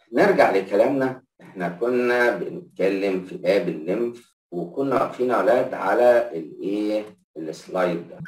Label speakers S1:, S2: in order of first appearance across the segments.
S1: نرجع لكلامنا احنا كنا بنتكلم في باب الليمف وكنا واقفين اولاد على الايه السلايد ده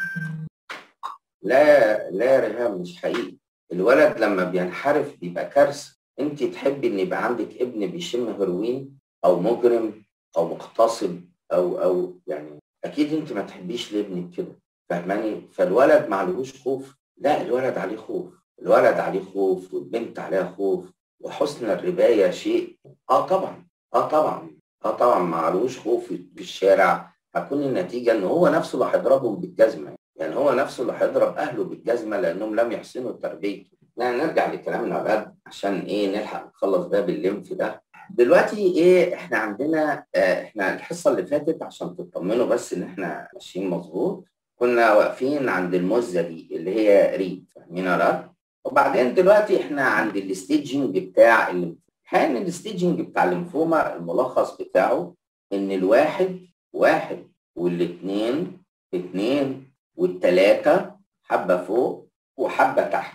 S1: لا لا يا ريهام مش حقيقي الولد لما بينحرف بيبقى كارثه انت تحبي ان يبقى عندك ابن بيشم هيروين او مجرم او مغتصب او او يعني اكيد انت ما تحبيش لابنك كده فاهماني فالولد ما عليهوش خوف لا الولد عليه خوف الولد عليه خوف والبنت عليها خوف وحسن الربايه شيء اه طبعا اه طبعا اه طبعا ما عليهوش خوف في الشارع هتكون النتيجه ان هو نفسه اللي هيضربهم بالجزمه يعني هو نفسه اللي هيضرب اهله بالجزمه لانهم لم يحسنوا تربيته لا نرجع لكلامنا يا ولاد عشان ايه نلحق نخلص باب الليمف ده دلوقتي ايه احنا عندنا اه احنا الحصه اللي فاتت عشان تطمنوا بس ان احنا ماشيين مظبوط كنا واقفين عند المزه دي اللي هي ريد فاهمين يا ولاد وبعدين دلوقتي احنا عند الستيجنج بتاع الليمفوما حان الستيجنج بتاع الليمفوما الملخص بتاعه ان الواحد واحد والاثنين اثنين والثلاثه حبه فوق وحبه تحت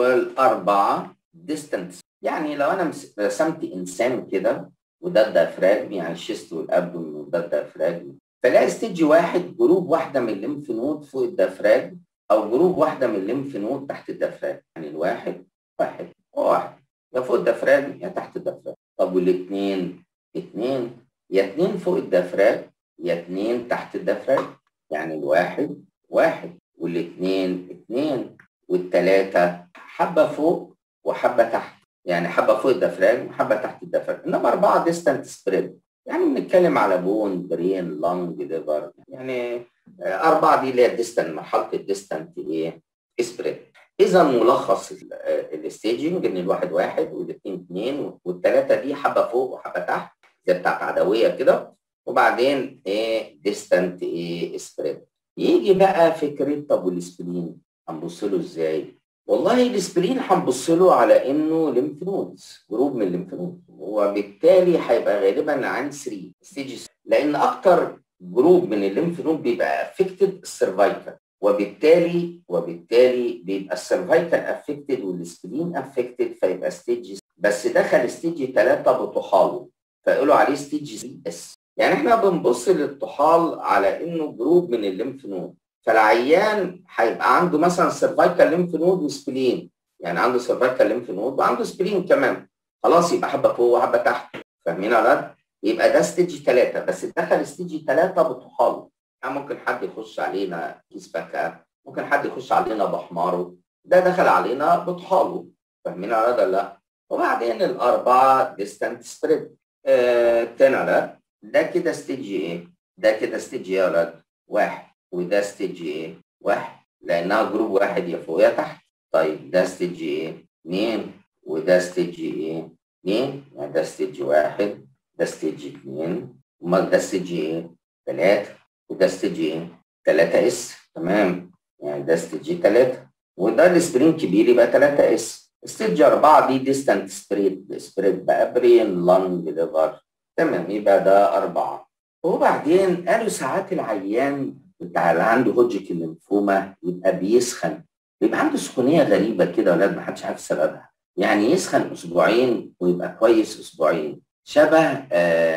S1: والاربعه ديستنس يعني لو انا رسمت انسان كده وده الديافراجم يعني الشيست والابدومين وده الديافراجم فلاقي ستيج واحد جروب واحده من الليمف نود فوق الديافراجم او جروب واحده من الليمف نود تحت الديافراجم يعني الواحد واحد واحد يا فوق الديافراجم يا تحت الديافراجم طب والاثنين اثنين يا اثنين فوق الديافراجم يا اثنين تحت الديافراجم يعني الواحد واحد والاثنين اثنين والثلاثه حبه فوق وحبه تحت يعني حبه فوق الديافراجم وحبه تحت الديافراجم انما اربعه ديستانت سبريد يعني بنتكلم على بون برين لانج ليفر يعني اربعه دي اللي هي الديستانت مرحله الديستانت ايه سبريد اذا ملخص الستيجنج ان الواحد واحد والاثنين اثنين والثلاثه دي حبه فوق وحبه تحت زي بتاعت عدويه كده وبعدين ايه ديستانت ايه سبريد يجي بقى فكره طب والسبلين هنبص له ازاي؟ والله الاسبرين هنبص له على انه ليمف نودز جروب من الليمف نود وبالتالي هيبقى غالبا عن 3 ستيجز لان اكتر جروب من الليمف نود بيبقى افكتد السرفايكال وبالتالي وبالتالي بيبقى السرفايكال افكتد والسبلين افكتد فيبقى ستيجز بس دخل ستيج 3 بطحاله فيقولوا عليه ستيج 3 اس يعني احنا بنبص للطحال على انه جروب من الليمف نود فالعيان هيبقى عنده مثلا سيرفايكال ليمف نود وسبلين يعني عنده سيرفايكال ليمف نود وعنده سبلين كمان خلاص يبقى حبه فوق وحبه تحت فاهمين يا ولاد؟ يبقى ده ستيج ثلاثه بس دخل ستيج ثلاثه بطحاله يعني ممكن حد يخش علينا كيس باكا ممكن حد يخش علينا بحماره ده دخل علينا بطحاله فاهمين يا ولاد ولا لا؟ وبعدين الاربعه ديستانت سبريد آه تاني لا ده كده ستيج ايه؟ ده كده ستيج ايه يا ولاد؟ واحد وده ستيج ايه؟ واحد لانها جروب واحد يا فوق يا تحت طيب ده ستيج ايه؟ اثنين وده ستيج ايه؟ اثنين يعني ده ستيج واحد ده ستيج اثنين امال ده ستيج ايه؟ ثلاثة وده ستيج ايه؟ ثلاثة اس تمام يعني ده ستيج ثلاثة وده السبرين كبير يبقى ثلاثة اس ستيج أربعة دي ديستانت سبريد سبريد بقى برين لانج ليفر تمام يبقى ده أربعة وبعدين قالوا ساعات العيان بتاع اللي عنده هوجيك الليمفوما يبقى بيسخن يبقى عنده سخونيه غريبه كده يا ولاد ما حدش عارف سببها يعني يسخن اسبوعين ويبقى كويس اسبوعين شبه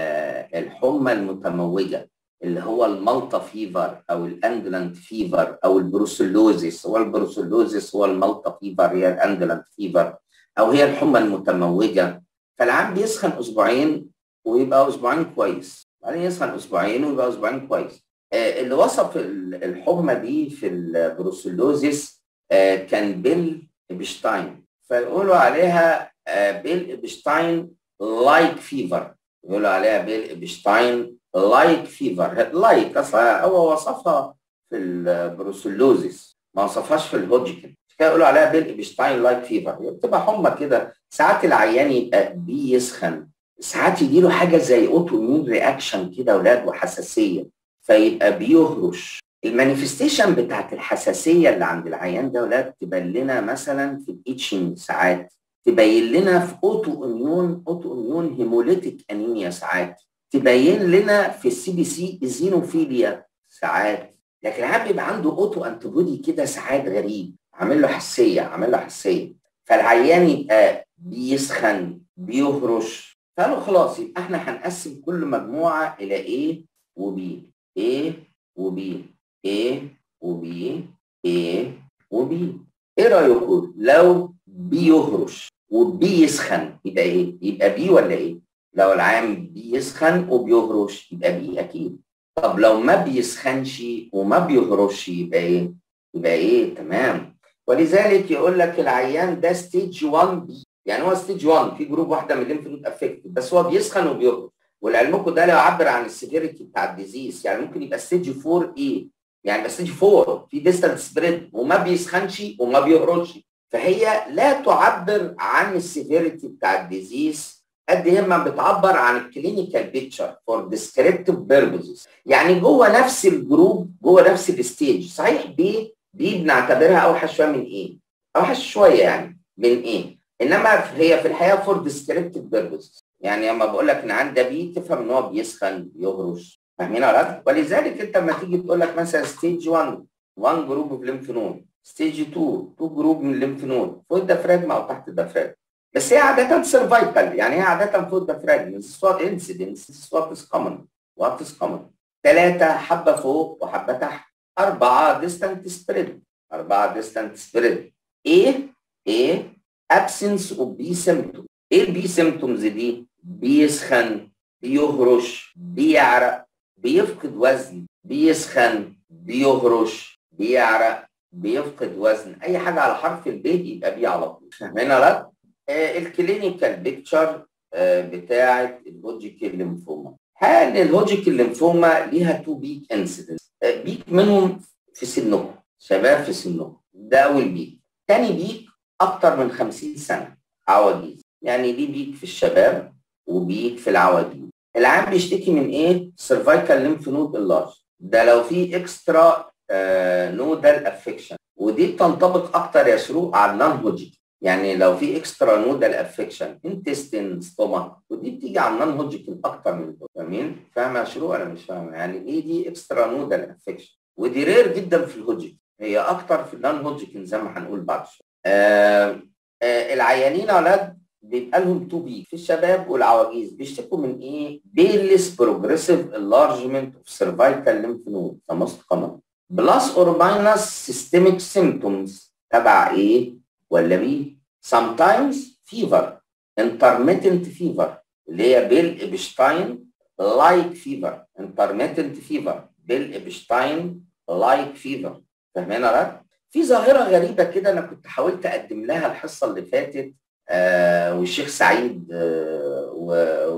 S1: آه الحمى المتموجه اللي هو المالتا فيفر او الاندلنت فيفر او البروسلوزيس هو البروسلوزيس هو المالتا فيفر هي الاندلنت فيفر او هي الحمى المتموجه فالعام بيسخن اسبوعين ويبقى اسبوعين كويس بعدين يسخن اسبوعين ويبقى اسبوعين كويس اللي وصف الحمى دي في البروسلوزيس كان بيل ابشتاين فيقولوا عليها بيل ابشتاين لايك فيفر يقولوا عليها بيل ابشتاين لايك فيفر لايك هو وصفها في البروسلوزيس ما وصفهاش في الهوجكن كده يقولوا عليها بيل ابشتاين لايك فيفر بتبقى حمى كده ساعات العيان يبقى بيسخن ساعات يجيله حاجه زي اوتو ميون رياكشن كده اولاد وحساسيه فيبقى بيهرش المانيفستيشن بتاعت الحساسيه اللي عند العيان ده ولاد تبين لنا مثلا في الايتشنج ساعات تبين لنا في اوتو اميون اوتو اميون هيموليتيك انيميا ساعات تبين لنا في السي بي سي الزينوفيليا ساعات لكن العيان بيبقى عنده اوتو انتيبودي كده ساعات غريب عامل له حساسيه عامل له حساسيه فالعيان يبقى بيسخن بيهرش فقالوا خلاص يبقى احنا هنقسم كل مجموعه الى A وB A وB A وB A وB ايه رايكم لو بيهرش وبيسخن يبقى ايه؟ يبقى بي ولا ايه؟ لو العام بيسخن وبيهرش يبقى بي اكيد طب لو ما بيسخنش وما بيهرش يبقى ايه؟ يبقى ايه؟ تمام ولذلك يقول لك العيان ده ستيج 1 بي يعني هو ستيج 1 في جروب واحده من الليمف نود افكتد بس هو بيسخن وبيهرش ولعلمكم ده لا يعبر عن السيفيريتي بتاع الديزيز يعني ممكن يبقى ستيج 4 ايه يعني بس ستيج 4 في ديستال سبريد وما بيسخنش وما بيهرش فهي لا تعبر عن السيفيريتي بتاع الديزيز قد هي ما بتعبر عن الكلينيكال بيكتشر فور ديسكريبتيف بيربزز يعني جوه نفس الجروب جوه نفس الستيج صحيح بي دي بنعتبرها اوحش شويه من ايه؟ اوحش شويه يعني من ايه؟ انما هي في الحقيقه فور ديسكريبتيف بيربزز يعني لما بقول لك ان عندي بي تفهم ان هو بيسخن بيهرش فاهمين ولا لا؟ ولذلك انت لما تيجي تقول لك مثلا ستيج 1 1 جروب اوف ليمف نود ستيج 2 2 جروب من الليمف نود فوق الدفراجما او تحت الدفراجما بس هي عاده سيرفايكال يعني هي عاده فوق الدفراجما this is what incidence this is what is common what is common ثلاثة حبة فوق وحبة تحت أربعة distant spread أربعة distant spread A A absence of B symptom إيه البي symptoms دي؟ بيسخن بيهرش بيعرق بيفقد وزن بيسخن بيهرش بيعرق بيفقد وزن اي حاجه على حرف البي يبقى بيه على طول فاهمين لا آه الكلينيكال بيكتشر آه بتاعه الهوجيكال ليمفوما هل الهوجيكال ليمفوما ليها تو بيك انسيدنس آه بيك منهم في سنهم شباب في سنهم ده اول بيك تاني بيك اكتر من 50 سنه عواجيز يعني دي بيك في الشباب وبيك في العواجيز العام بيشتكي من ايه سيرفايكال ليمف نود اللارج ده لو في اكسترا نودال افكشن ودي بتنطبق اكتر يا شروق على النون هوجيك يعني لو في اكسترا نودال افكشن انتستين ستومك ودي بتيجي على النون هوجيك اكتر من دول فاهمين فاهمه يا شروق ولا مش فاهمه يعني ايه دي اكسترا نودال افكشن ودي رير جدا في الهوجيك هي اكتر في النون هوجيك زي ما هنقول بعد شويه آه آه العيانين اولاد بيبقى لهم تو بي في الشباب والعواجيز بيشتكوا من ايه؟ بيلس بروجريسيف انلارجمنت اوف سيرفايكال ليمف نود ذا موست كومن بلس اور ماينس سيستميك سيمبتومز تبع ايه ولا بي sometimes fever intermittent fever اللي هي بيل ابشتاين لايك فيفر intermittent fever بيل ابشتاين لايك فيفر فاهمين ولا في ظاهره غريبه كده انا كنت حاولت اقدم لها الحصه اللي فاتت آه والشيخ سعيد آه و,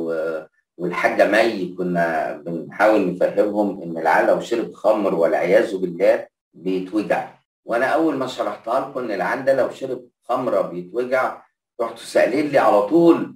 S1: و والحاجه مي كنا بنحاول نفهمهم ان العيال لو شرب خمر والعياذ بالله بيتوجع وانا اول ما شرحتها لكم ان العيال ده لو شرب خمره بيتوجع رحتوا سائلين لي على طول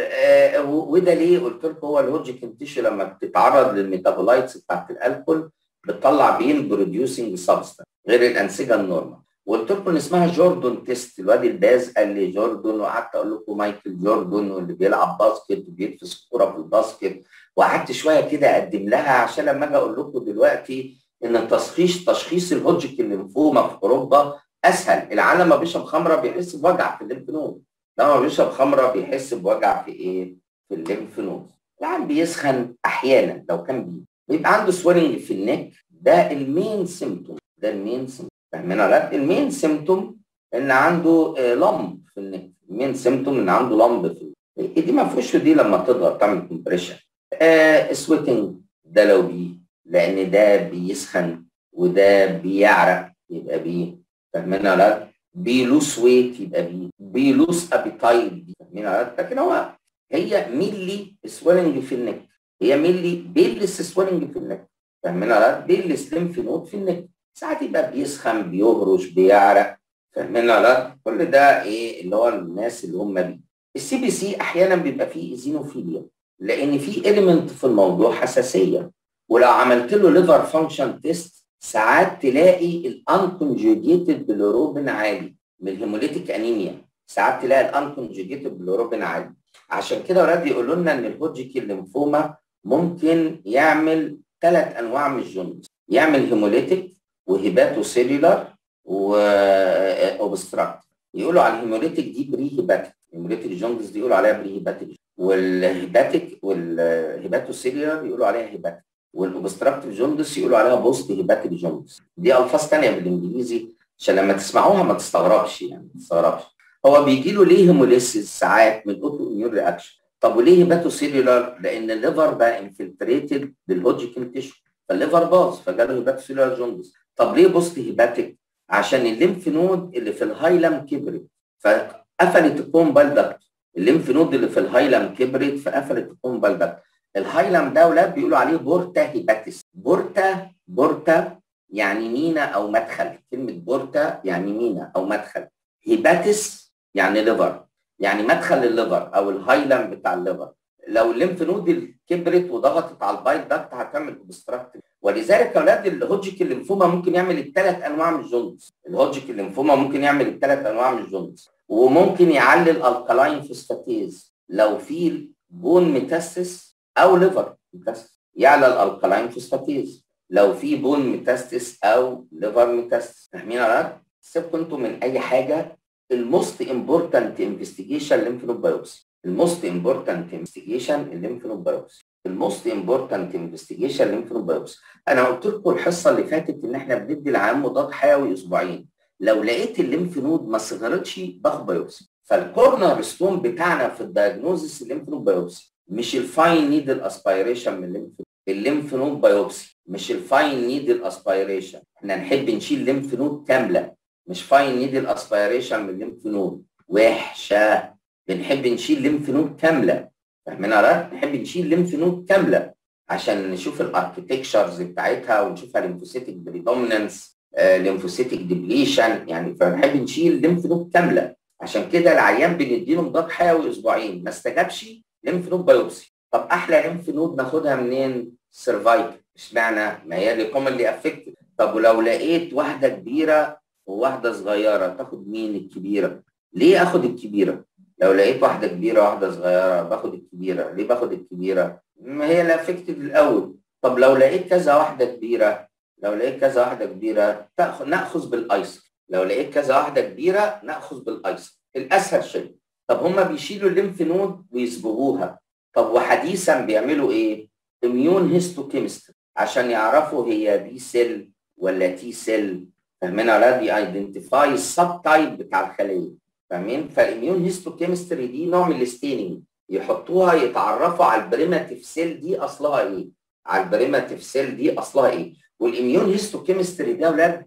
S1: آه وده ليه؟ قلت لكم هو الهوجيك تيشو لما بتتعرض للميتابولايتس بتاعت الالكول بتطلع بين بروديوسنج سبستانس غير الانسجه النورمال وقلت لكم ان اسمها جوردون تيست الواد الباز قال لي جوردون وقعدت اقول لكم مايكل جوردون واللي بيلعب باسكت وبيلبس كوره في الباسكت وقعدت شويه كده اقدم لها عشان لما اجي اقول لكم دلوقتي ان تشخيص تشخيص الهوجيك الليمفوما في اوروبا اسهل العالم ما بيشرب خمره بيحس بوجع في الليمف نود لما بيشرب خمره بيحس بوجع في ايه؟ في الليمف نود العيان بيسخن احيانا لو كان بيه بيبقى عنده سويلنج في النك ده المين سيمتوم ده المين سيمتوم فاهمين ولا المين سيمتوم ان عنده لمب في النك المين سيمتوم ان عنده لمب في النك دي ما فيهوش دي لما تضغط تعمل كومبريشن آه سويتنج ده لو بيه لان ده بيسخن وده بيعرق يبقى بيه فاهمين ولا بيلوس ويت يبقى بيه بيلوس ابيتايت فاهمين ولا لكن هو هي ميلي سويلنج في النك هي ميلي بيلس سويلنج في النك فاهمين ولا بيلس ليمف نود في النك ساعات يبقى بيسخن بيهرش بيعرق فاهمين ولا كل ده ايه اللي هو الناس اللي هم بيه السي بي سي احيانا بيبقى فيه ايزينوفيليا لان في اليمنت في الموضوع حساسيه ولو عملت له ليفر فانكشن تيست ساعات تلاقي الانكونجوجيتد بلوروبين عالي من الهيموليتيك انيميا ساعات تلاقي الانكونجوجيتد بلوروبين عالي عشان كده ولاد يقولوا لنا ان الهوجيك الليمفوما ممكن يعمل ثلاث انواع من الجوندس يعمل هيموليتيك وهيباتو سيلولار واوبستراكت يقولوا على الهيموليتيك دي بري هيباتيك هيموليتيك جوندس دي يقولوا عليها بري هيباتيك والهيباتيك والهيباتوسيليار يقولوا عليها هيباتيك والاوبستراكتيف جوندس يقولوا عليها بوست هيباتيك جوندس دي الفاظ ثانيه بالانجليزي عشان لما تسمعوها ما تستغربش يعني ما تستغربش هو بيجي له ليه هيموليسيس ساعات من اوتو اميون رياكشن طب وليه هيباتوسيلولار لان الليفر بقى انفلتريتد بالهوجيكن تيشو فالليفر باظ فجاله هيباتوسيلولار جوندس طب ليه بوست هيباتيك عشان الليمف نود اللي في الهايلم كبرت فقفلت الكومبال داكت الليمف نود اللي في الهايلم كبرت فقفلت الكومبال داكت الهايلم ده ولاد بيقولوا عليه بورتا هيباتيس بورتا بورتا يعني مينا او مدخل كلمه بورتا يعني مينا او مدخل هيباتيس يعني ليفر يعني مدخل الليفر او الهايلم بتاع الليفر لو الليمف نود كبرت وضغطت على البايل داكت هتعمل اوبستراكتيف ولذلك اولاد الهوجيك الليمفوما ممكن يعمل الثلاث انواع من الجوندس الهوجيك الليمفوما ممكن يعمل الثلاث انواع من الجوندس وممكن يعلل الكالاين فوسفاتيز لو في بون ميتاستس او ليفر ميتاستس يعلى الالكالاين فوسفاتيز لو في بون ميتاستس او ليفر ميتاستس فاهمين يا ولاد؟ سيبكم انتوا من اي حاجه الموست امبورتنت انفستيجيشن ليمف نود بايوبسي الموست امبورتنت انفستيجيشن الليمف نود بايوبسي الموست امبورتنت انفستيجيشن ليمف نود بايوبسي انا قلت لكم الحصه اللي فاتت ان احنا بندي العام مضاد حيوي اسبوعين لو لقيت الليمف نود ما صغرتش باخد بايوبسي فالكورنر ستون بتاعنا في الدايجنوزس الليمف نود بايوبسي مش الفاين نيدل اسبيريشن من الليمف الليمف نود بايوبسي مش الفاين نيدل اسبيريشن احنا نحب نشيل ليمف نود كامله مش فاين نيدل اسبيريشن من الليمف نود وحشه بنحب نشيل ليمف نود كامله فاهمين يا نحب نشيل ليمف نود كامله عشان نشوف الاركتكشرز بتاعتها ونشوفها ليمفوسيتك بريدومينانس ليمفوسيتك ديبليشن يعني فبنحب نشيل ليمف نود كامله عشان كده العيان بنديله مضاد حيوي اسبوعين ما استجابش ليمف نود بايوبسي طب احلى ليمف نود ناخدها منين؟ سيرفايكل اشمعنى؟ ما هي اللي كومنلي افكتد طب ولو لقيت واحده كبيره وواحده صغيره تاخد مين الكبيره؟ ليه اخد الكبيره؟ لو لقيت واحده كبيره واحده صغيره باخد الكبيره، ليه باخد الكبيره؟ ما هي اللي افكتد الاول طب لو لقيت كذا واحده كبيره لو لقيت كذا واحده كبيره تاخذ ناخذ بالايسر لو لقيت كذا واحده كبيره ناخذ بالايسر الاسهل شيء طب هم بيشيلوا الليمف نود ويصبغوها طب وحديثا بيعملوا ايه؟ اميون هيستوكيمستري عشان يعرفوا هي بي سيل ولا تي سيل فاهمين يا ولاد ايدنتيفاي السب تايب بتاع الخليه فاهمين؟ فالاميون هيستوكيمستري دي نوع من الستيننج يحطوها يتعرفوا على البريماتيف سيل دي اصلها ايه؟ على البريماتيف سيل دي اصلها ايه؟ والاميون هيستوكيمستري ده ولاد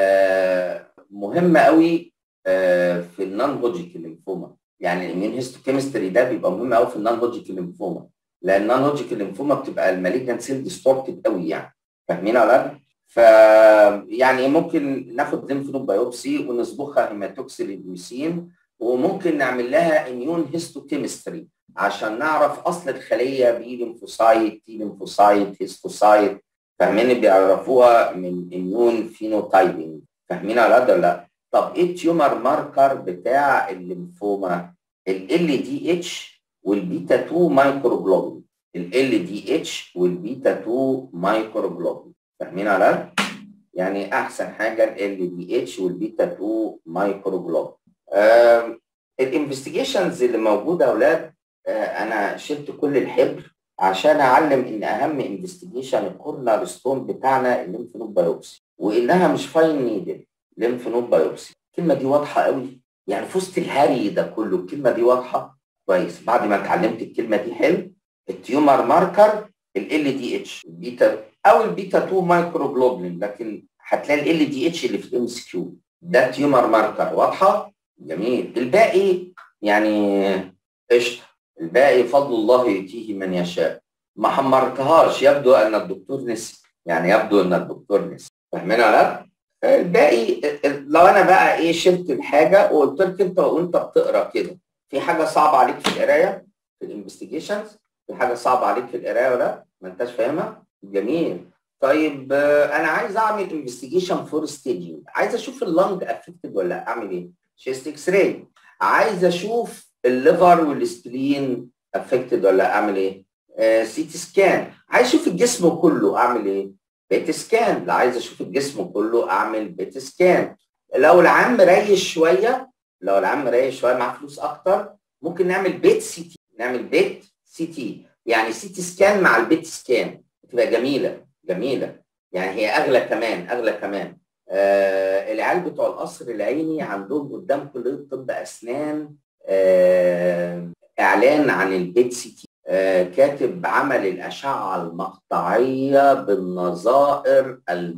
S1: آه مهم قوي آه في النون هوجيك الليمفوما يعني الاميون هيستوكيمستري ده بيبقى مهم قوي في النون هوجيك الليمفوما لان النون هوجيك الليمفوما بتبقى المالجنت سيل ديستورتد قوي يعني فاهمين يا ولاد؟ ف يعني ممكن ناخد ليمف نود بايوبسي ونصبغها هيماتوكسيليدوسين وممكن نعمل لها اميون هيستوكيمستري عشان نعرف اصل الخليه بي ليمفوسايت تي ليمفوسايت هيستوسايت فاهمين بيعرفوها من اميون فينوتايبنج فاهمين على قد ولا لا؟ طب ايه التيومر ماركر بتاع الليمفوما؟ ال دي اتش والبيتا 2 مايكروجلوبين ال دي اتش والبيتا 2 مايكروجلوبين فاهمين على يعني احسن حاجه ال دي اتش والبيتا 2 مايكروجلوبين الانفستيجيشنز اللي موجوده يا اولاد انا شلت كل الحبر عشان اعلم ان اهم انفستيجيشن الكورنر ستون بتاعنا الليمف نود بايوبسي وانها مش فاين نيدل ليمف نود بايوبسي الكلمه دي واضحه قوي يعني في وسط الهري ده كله الكلمه دي واضحه كويس بعد ما اتعلمت الكلمه دي حلو التيومر ماركر ال دي اتش البيتا او البيتا 2 مايكروجلوبلين لكن هتلاقي ال دي اتش اللي في الام اس كيو ده تيومر ماركر واضحه جميل الباقي يعني قشطه الباقي فضل الله يؤتيه من يشاء ما حمرتهاش يبدو ان الدكتور نسي يعني يبدو ان الدكتور نسي فاهمين ولا الباقي لو انا بقى ايه شلت الحاجه وقلت لك انت وانت بتقرا كده في حاجه صعبه عليك في القرايه في الانفستيجيشنز في حاجه صعبه عليك في القرايه ولا ما انتش فاهمها جميل طيب انا عايز اعمل انفستيجيشن فور ستيجنج عايز اشوف اللنج افكتد ولا اعمل ايه شيست اكس راي عايز اشوف الليفر والسبلين افكتد ولا اعمل ايه آه سي تي سكان عايز اشوف الجسم كله اعمل ايه بيت سكان لا عايز اشوف الجسم كله اعمل بيت سكان لو العم ريش شويه لو العم ريش شويه معاه فلوس اكتر ممكن نعمل بيت سي تي نعمل بيت سي تي يعني سي تي سكان مع البيت سكان تبقى جميله جميله يعني هي اغلى كمان اغلى كمان آه العيال بتوع القصر العيني عندهم قدام كليه طب اسنان آه اعلان عن البيت سي تي آه كاتب عمل الاشعه المقطعيه بالنظائر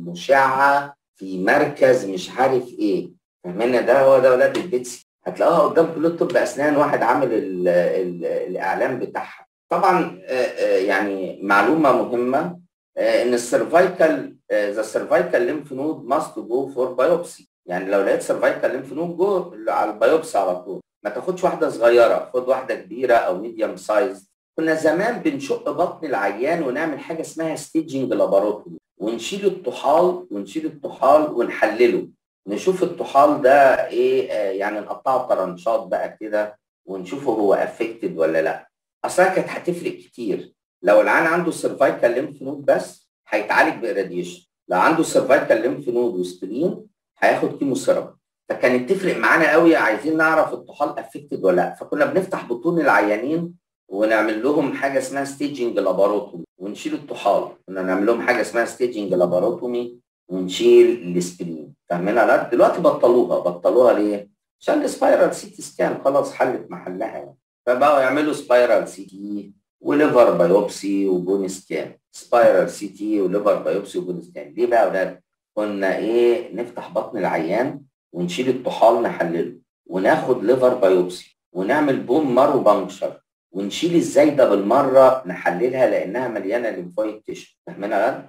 S1: المشعه في مركز مش عارف ايه فاهمين ده هو ده ولاد البيت سي هتلاقوها قدام كليه طب اسنان واحد عامل ال ال الاعلان بتاعها طبعا يعني معلومه مهمه ان السيرفايكال ذا سيرفايكال ليمف نود ماست جو فور بايوبسي يعني لو لقيت سيرفايكال ليمف نود جو على البايوبسي على طول ما تاخدش واحده صغيره خد واحده كبيره او ميديوم سايز كنا زمان بنشق بطن العيان ونعمل حاجه اسمها ستيجنج لاباروتومي ونشيل الطحال ونشيل الطحال ونحلله نشوف الطحال ده ايه يعني نقطعه طرنشات بقى كده ونشوفه هو افكتد ولا لا اصلا كانت هتفرق كتير لو العيان عنده سيرفايكال ليمف نود بس هيتعالج باراديشن لو عنده سيرفايكال ليمف نود وسبلين هياخد كيمو ثيرابي فكانت تفرق معانا قوي عايزين نعرف الطحال افكتد ولا لا فكنا بنفتح بطون العيانين ونعمل لهم حاجه اسمها ستيجنج لاباروتومي ونشيل الطحال كنا نعمل لهم حاجه اسمها ستيجنج لاباروتومي ونشيل السبلين فاهمين لا دلوقتي بطلوها بطلوها ليه؟ عشان السبايرال سي تي سكان خلاص حلت محلها يعني فبقوا يعملوا سبايرال سي تي وليفر بايوبسي وبون سكان سبايرال سي تي وليفر بايوبسي وبون سكان ليه بقى يا اولاد؟ كنا ايه نفتح بطن العيان ونشيل الطحال نحلله وناخد ليفر بايوبسي ونعمل بون مارو بانكشر ونشيل الزايده بالمره نحللها لانها مليانه ليمفويد تيشو فاهمين يا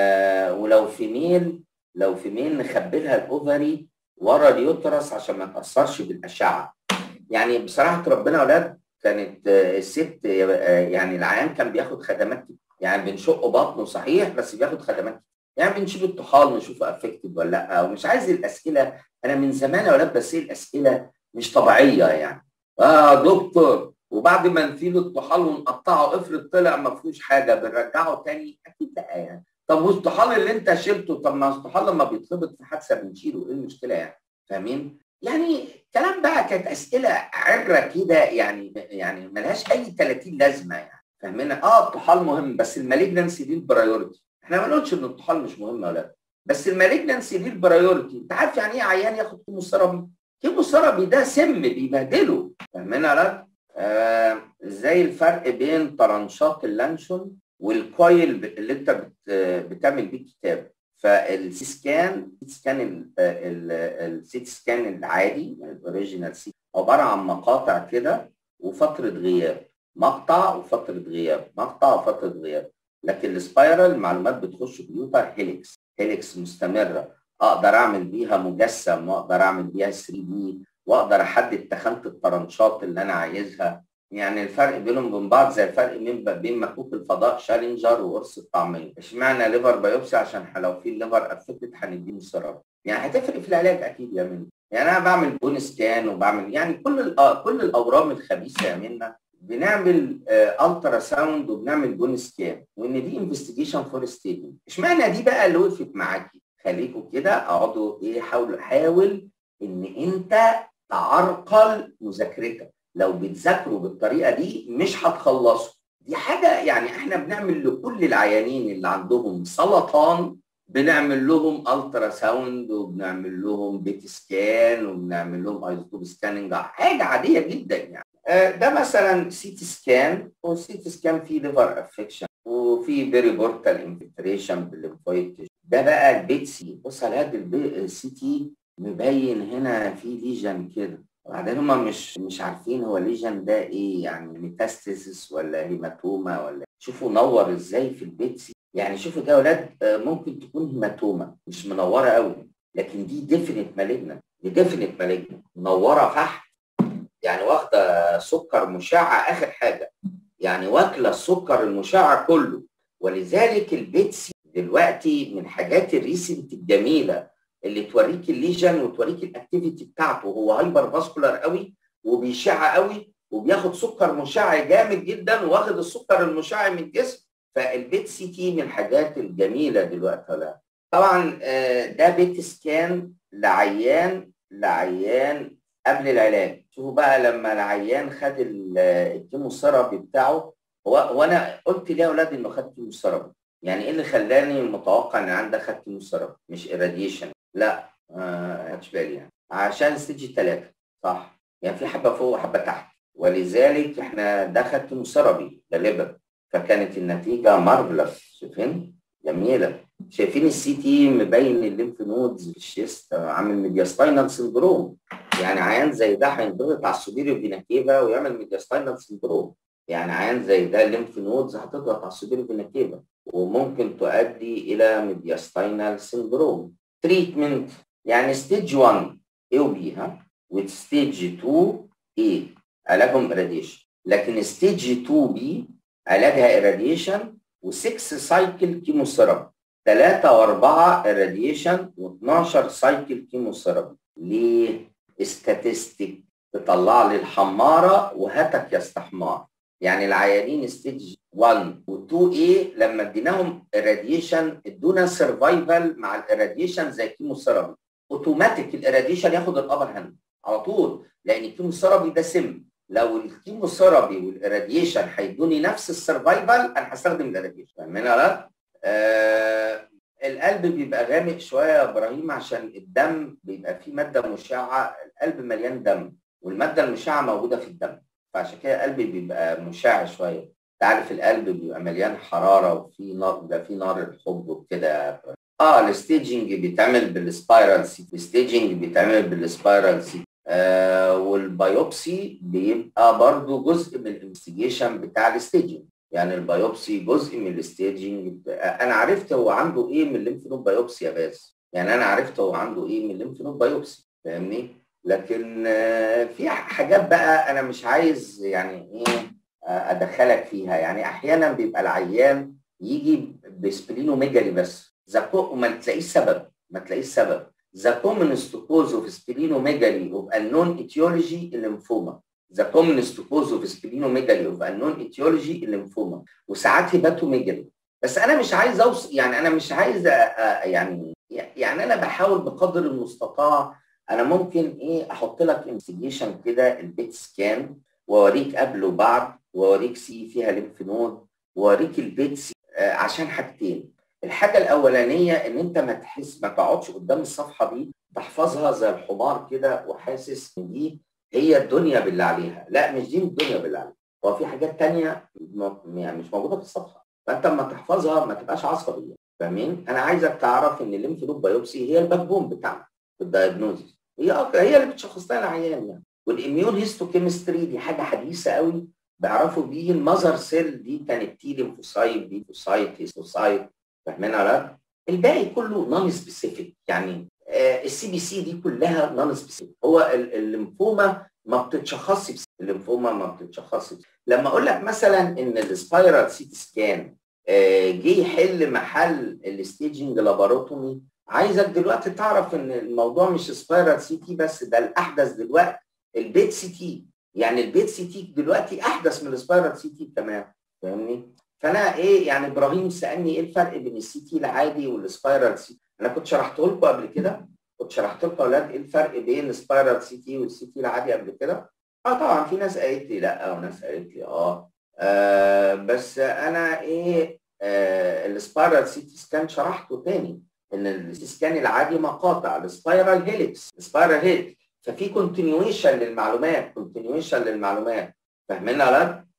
S1: آه ولو في ميل لو في ميل نخبي لها الاوفري ورا اليوترس عشان ما تاثرش بالاشعه يعني بصراحه ربنا يا اولاد كانت الست يعني العيان كان بياخد خدمات يعني بنشق بطنه صحيح بس بياخد خدمات يعني بنشيل الطحال نشوفه افكتد ولا لا ومش عايز الاسئله انا من زمان يا ولاد بسال اسئله مش طبيعيه يعني اه دكتور وبعد ما نشيل الطحال ونقطعه افرض طلع ما فيهوش حاجه بنرجعه تاني اكيد لا يعني طب والطحال اللي انت شلته طب ما الطحال لما بيتربط في حادثه بنشيله ايه المشكله يعني فاهمين؟ يعني كلام بقى كانت اسئله عره كده يعني يعني ملهاش اي 30 لازمه يعني فاهمين؟ اه الطحال مهم بس المالجنسي دي البرايورتي احنا ما نقولش ان الطحال مش مهم ولا لا بس المالجنسي دي البرايورتي انت عارف يعني ايه عيان ياخد كيموثيرابي؟ كيموثيرابي ده سم بيبهدله فاهمين ولا آه زي الفرق بين طرنشات اللانشون والكويل اللي انت بت بتعمل بيه الكتاب فالسي سكان سكان السي سكان العادي يعني الاوريجينال سي عباره عن مقاطع كده وفتره غياب مقطع وفتره غياب مقطع وفتره غياب لكن السبايرال المعلومات بتخش كمبيوتر هيليكس هيليكس مستمره اقدر اعمل بيها مجسم واقدر اعمل بيها 3 دي واقدر احدد تخانه الطرنشات اللي انا عايزها يعني الفرق بينهم وبين بعض زي الفرق بين بين مكوك الفضاء شالنجر وقرص الطعميه اشمعنى ليفر بايوبسي عشان لو في الليفر افكتد هنديله سيراب يعني هتفرق في العلاج اكيد يا منى يعني انا بعمل بون سكان وبعمل يعني كل كل الاورام الخبيثه يا منى بنعمل الترا ساوند وبنعمل بون سكان وان دي انفستيجيشن فور ستيجنج اشمعنى دي بقى اللي وقفت معاكي خليكوا كده اقعدوا ايه حاول حاول ان انت تعرقل مذاكرتك لو بتذاكروا بالطريقه دي مش هتخلصوا دي حاجه يعني احنا بنعمل لكل العيانين اللي عندهم سرطان بنعمل لهم الترا ساوند وبنعمل لهم بيت سكان وبنعمل لهم ايزوتوب سكاننج حاجه عاديه جدا يعني ده مثلا سي تي سكان والسي تي سكان فيه ليفر افكشن وفي فيري بورتال انفلتريشن بالليمفويد ده بقى البيت سي بص على قد السي تي مبين هنا في ليجن كده وبعدين هما مش مش عارفين هو ليجن ده ايه يعني ميتاستاسيس ولا هيماتوما ولا شوفوا نور ازاي في البيت سي يعني شوفوا ده يا اولاد ممكن تكون هيماتوما مش منوره قوي لكن دي ديفينيت مالجنا دي ديفينيت مالجنا منوره فحم يعني واخده سكر مشع اخر حاجه يعني واكله السكر المشع كله ولذلك البيتسي دلوقتي من حاجات الريسنت الجميله اللي توريك الليجن وتوريك الاكتيفيتي بتاعته هو هايبر فاسكولار قوي وبيشع قوي وبياخد سكر مشع جامد جدا واخد السكر المشع من الجسم فالبيت سي تي من الحاجات الجميله دلوقتي ولا طبعا ده بيت سكان لعيان لعيان قبل العلاج شوفوا بقى لما العيان خد الكيموثيرابي بتاعه هو وانا قلت ليه يا اولاد انه خد كيموثيرابي يعني ايه اللي خلاني متوقع ان عندي خد كيموثيرابي مش اراديشن لا ما خدش بالي يعني عشان ستيج ثلاثه صح يعني في حبه فوق وحبه تحت ولذلك احنا ده خد كيموثيرابي غالبا فكانت النتيجه مارفلس شايفين جميله شايفين السي تي مبين الليمف نودز في الشيست عامل ميدياستاينال سندروم يعني عيان زي ده هينضغط على السوبيريو فينا كيفا ويعمل ميدياستاينال سندروم يعني عيان زي ده الليمف نودز هتضغط على السوبيريو فينا كيفا وممكن تؤدي الى ميدياستاينال سندروم تريتمنت يعني ستيج 1 اي وبي ها وستيج 2 اي علاجهم اراديشن لكن ستيج 2 بي علاجها اراديشن و6 سايكل كيموثيرابي 3 و4 اراديشن و12 سايكل كيموثيرابي ليه؟ استاتستيك تطلع لي الحماره وهاتك يا استحمار يعني العيانين ستيج 1 و2 اي لما اديناهم اراديشن ادونا سرفايفل مع الاراديشن زي الكيموثيرابي اوتوماتيك الاراديشن ياخد الابر هاند على طول لان الكيموثيرابي ده سم لو الكيموثيرابي والاراديشن هيدوني نفس السرفايفل انا هستخدم الاراديشن فاهمين ولا آه القلب بيبقى غامق شويه يا ابراهيم عشان الدم بيبقى فيه ماده مشعه القلب مليان دم والماده المشعه موجوده في الدم فعشان كده القلب بيبقى مشع شويه تعرف القلب بيبقى مليان حراره وفي نار بيبقى في نار الحب وكده اه الستيجنج بيتعمل بالسبايرال سي الستيجنج بيتعمل بالسبايرال سي آه والبيوبسي بيبقى برضو جزء من الانفستيجيشن بتاع الستيجنج يعني البيوبسي جزء من الستيجنج انا عرفت هو عنده ايه من الليمف نود بايوبسي يا باس يعني انا عرفت هو عنده ايه من الليمف نود بايوبسي فاهمني لكن آه في حاجات بقى انا مش عايز يعني ايه آه ادخلك فيها يعني احيانا بيبقى العيان يجي بسبلينوميجالي بس زكو وما تلاقيش سبب ما تلاقيش سبب The commonest cause of splenomegaly of unknown etiology الليمفوما. The commonest cause of splenomegaly of unknown etiology الليمفوما. وساعات هيباتوميجالي. بس انا مش عايز اوصل يعني انا مش عايز يعني يعني انا بحاول بقدر المستطاع انا ممكن ايه احط لك انفستيجيشن كده البيت سكان واوريك قبل وبعد واوريك سي فيها ليمف نود واوريك البيت سي عشان حاجتين الحاجة الأولانية إن أنت ما تحس ما تقعدش قدام الصفحة دي تحفظها زي الحمار كده وحاسس إن دي هي الدنيا باللي عليها، لا مش دي الدنيا باللي عليها، هو في حاجات تانية يعني مش موجودة في الصفحة، فأنت لما تحفظها ما تبقاش عصبي فاهمين؟ أنا عايزك تعرف إن الليمف نود بايوبسي هي الباك بون بتاعنا في الدايجنوزيس، هي هي اللي بتشخص لنا العيان يعني، والإميون هيستوكيمستري دي حاجة حديثة قوي بيعرفوا بيه المذر سيل دي كانت تي ليمفوسايت دي فوسايت هيستوسايت فاهمين ولا الباقي كله نون سبيسيفيك يعني آه السي بي سي دي كلها نون سبيسيفيك هو الليمفوما ما بتتشخصش الليمفوما ما بتتشخصش لما اقول لك مثلا ان السبايرال سيتي سكان آه جه يحل محل الستيجنج لاباروتومي عايزك دلوقتي تعرف ان الموضوع مش سبايرال سي تي بس ده الاحدث دلوقتي البيت سي تي يعني البيت سي تي دلوقتي احدث من السبايرال سي تي كمان فاهمني فانا ايه يعني ابراهيم سالني ايه الفرق بين السي تي العادي والسبايرال سي انا كنت شرحته لكم قبل كده كنت شرحت لكم اولاد ايه الفرق بين السبايرال سي تي والسي تي العادي قبل كده اه طبعا في ناس قالت لي لا وناس قالت لي اه, آه بس انا ايه آه السبايرال سي تي سكان شرحته تاني ان السي سكان العادي مقاطع السبايرال هيليكس السبايرال هيليكس ففي كونتينيويشن للمعلومات كونتينيويشن للمعلومات فاهمين ولا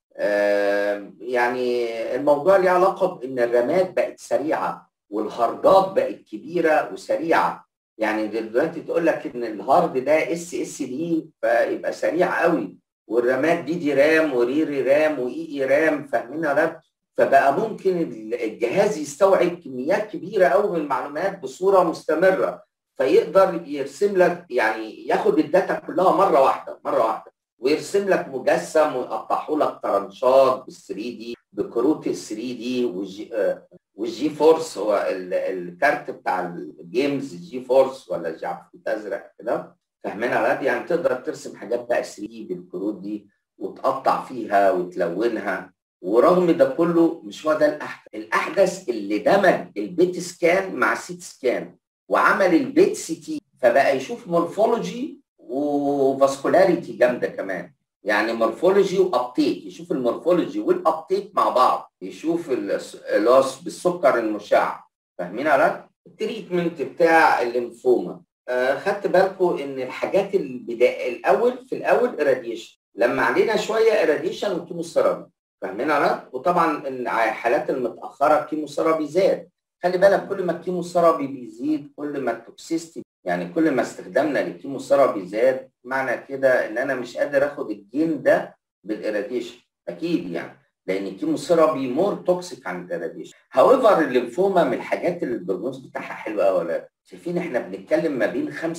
S1: آه يعني الموضوع ليه علاقه بان الرمات بقت سريعه والهاردات بقت كبيره وسريعه يعني دلوقتي تقول لك ان الهارد ده اس اس دي فيبقى سريع قوي والرامات دي دي رام وريري رام واي اي رام فاهمين ولا فبقى ممكن الجهاز يستوعب كميات كبيره قوي من المعلومات بصوره مستمره فيقدر يرسم لك يعني ياخد الداتا كلها مره واحده مره واحده ويرسم لك مجسم ويقطعه لك ترنشات بال 3 دي بكروت ال 3 دي والجي, آه والجي فورس هو الكارت بتاع الجيمز جي فورس ولا جي ازرق كده فاهمين على يعني تقدر ترسم حاجات بقى 3 بالكروت دي وتقطع فيها وتلونها ورغم ده كله مش هو ده الاحدث الاحدث اللي دمج البيت سكان مع السيت سكان وعمل البيت سي تي فبقى يشوف مورفولوجي وفاسكولاريتي جامده كمان يعني مورفولوجي وابتيك يشوف المورفولوجي والابتيك مع بعض يشوف اللوس بالسكر المشع فاهمين على التريتمنت بتاع الليمفوما آه خدت بالكم ان الحاجات البدايه الاول في الاول اراديشن لما علينا شويه اراديشن وكيموثيرابي فاهمين على وطبعا الحالات المتاخره الكيموثيرابي زاد خلي بالك كل ما الكيموثيرابي بيزيد كل ما التوكسيستي يعني كل ما استخدامنا للكيموثيرابي زاد معنى كده ان انا مش قادر اخد الجين ده بالاراديشن اكيد يعني لان الكيموثيرابي مور توكسيك عن الاراديشن هاويفر الليمفوما من الحاجات اللي البروجنوز بتاعها حلو قوي ولا شايفين احنا بنتكلم ما بين 95%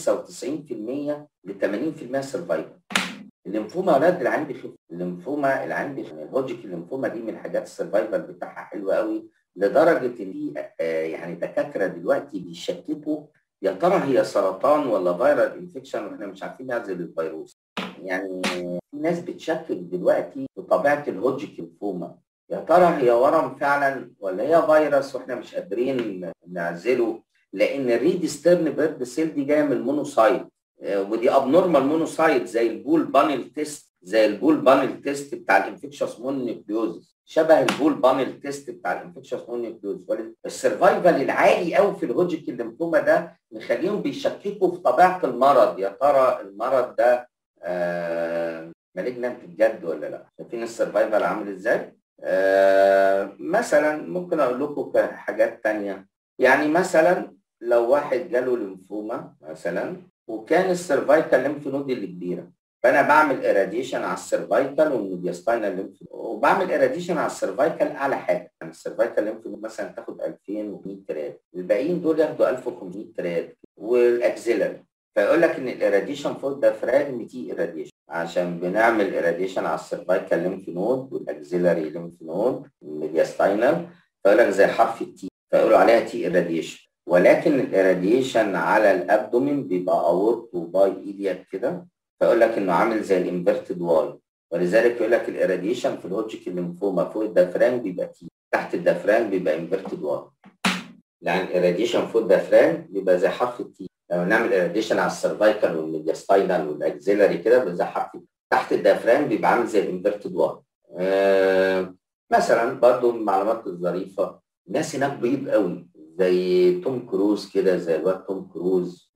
S1: ل 80% سرفايفل الليمفوما اولاد العين بيخف الليمفوما العين بيخف الهوجيك الليمفوما دي من الحاجات السرفايفل بتاعها حلو قوي لدرجه ان في يعني دكاتره دلوقتي بيشككوا يا ترى هي سرطان ولا فيرال انفكشن واحنا مش عارفين نعزل الفيروس يعني في ناس بتشكك دلوقتي في طبيعه الهوجيك ليمفوما يا ترى هي ورم فعلا ولا هي فيروس واحنا مش قادرين نعزله لان الريد ستيرن بيرد سيل دي جايه من المونوسايت ودي ابنورمال مونوسايت زي البول بانل تيست زي البول بانل تيست بتاع الانفكشوس مونيوكليوزس شبه البول بانل تيست بتاع الانفكشوس مونيوكليوزس السرفايفل العالي قوي في الهوجيك الليمفوما ده مخليهم بيشككوا في طبيعه المرض يا ترى المرض ده آه مالجنانت بجد ولا لا شايفين السرفايفل عامل ازاي آه مثلا ممكن اقول لكم حاجات تانية يعني مثلا لو واحد جاله ليمفوما مثلا وكان السيرفايكال ليمف نود اللي كبيره فانا بعمل اراديشن على السيرفايكال والميدياستاينال ليمف وبعمل اراديشن على السيرفايكال اعلى حاجه يعني السيرفايكال ليمف نود مثلا تاخد 2100 تراد الباقيين دول ياخدوا 1500 تراد والاكزيلر فيقول لك ان الاراديشن فوق ده فراجم تي اراديشن عشان بنعمل اراديشن على السيرفايكال ليمف نود والاكزيلري ليمف نود الميدياستاينال فيقول لك زي حرف التي فيقولوا عليها تي اراديشن ولكن الاراديشن على الابدومين بيبقى اورت وباي ايلياك كده فيقول لك انه عامل زي الانفيرتد واي ولذلك يقول لك الاراديشن في الهوجيك الليمفوما فوق الدافران بيبقى تي تحت الدافران بيبقى انفيرتد واي يعني الاراديشن فوق الدافران بيبقى زي حرف التي لما نعمل اراديشن على السيرفايكال والميدياستاينال والاكزيلري كده بيبقى زي حرف تحت الدافران بيبقى عامل زي الانفيرتد واي آه مثلا برضو من المعلومات الظريفه الناس هناك بيض قوي زي توم كروز كده زي الواد توم كروز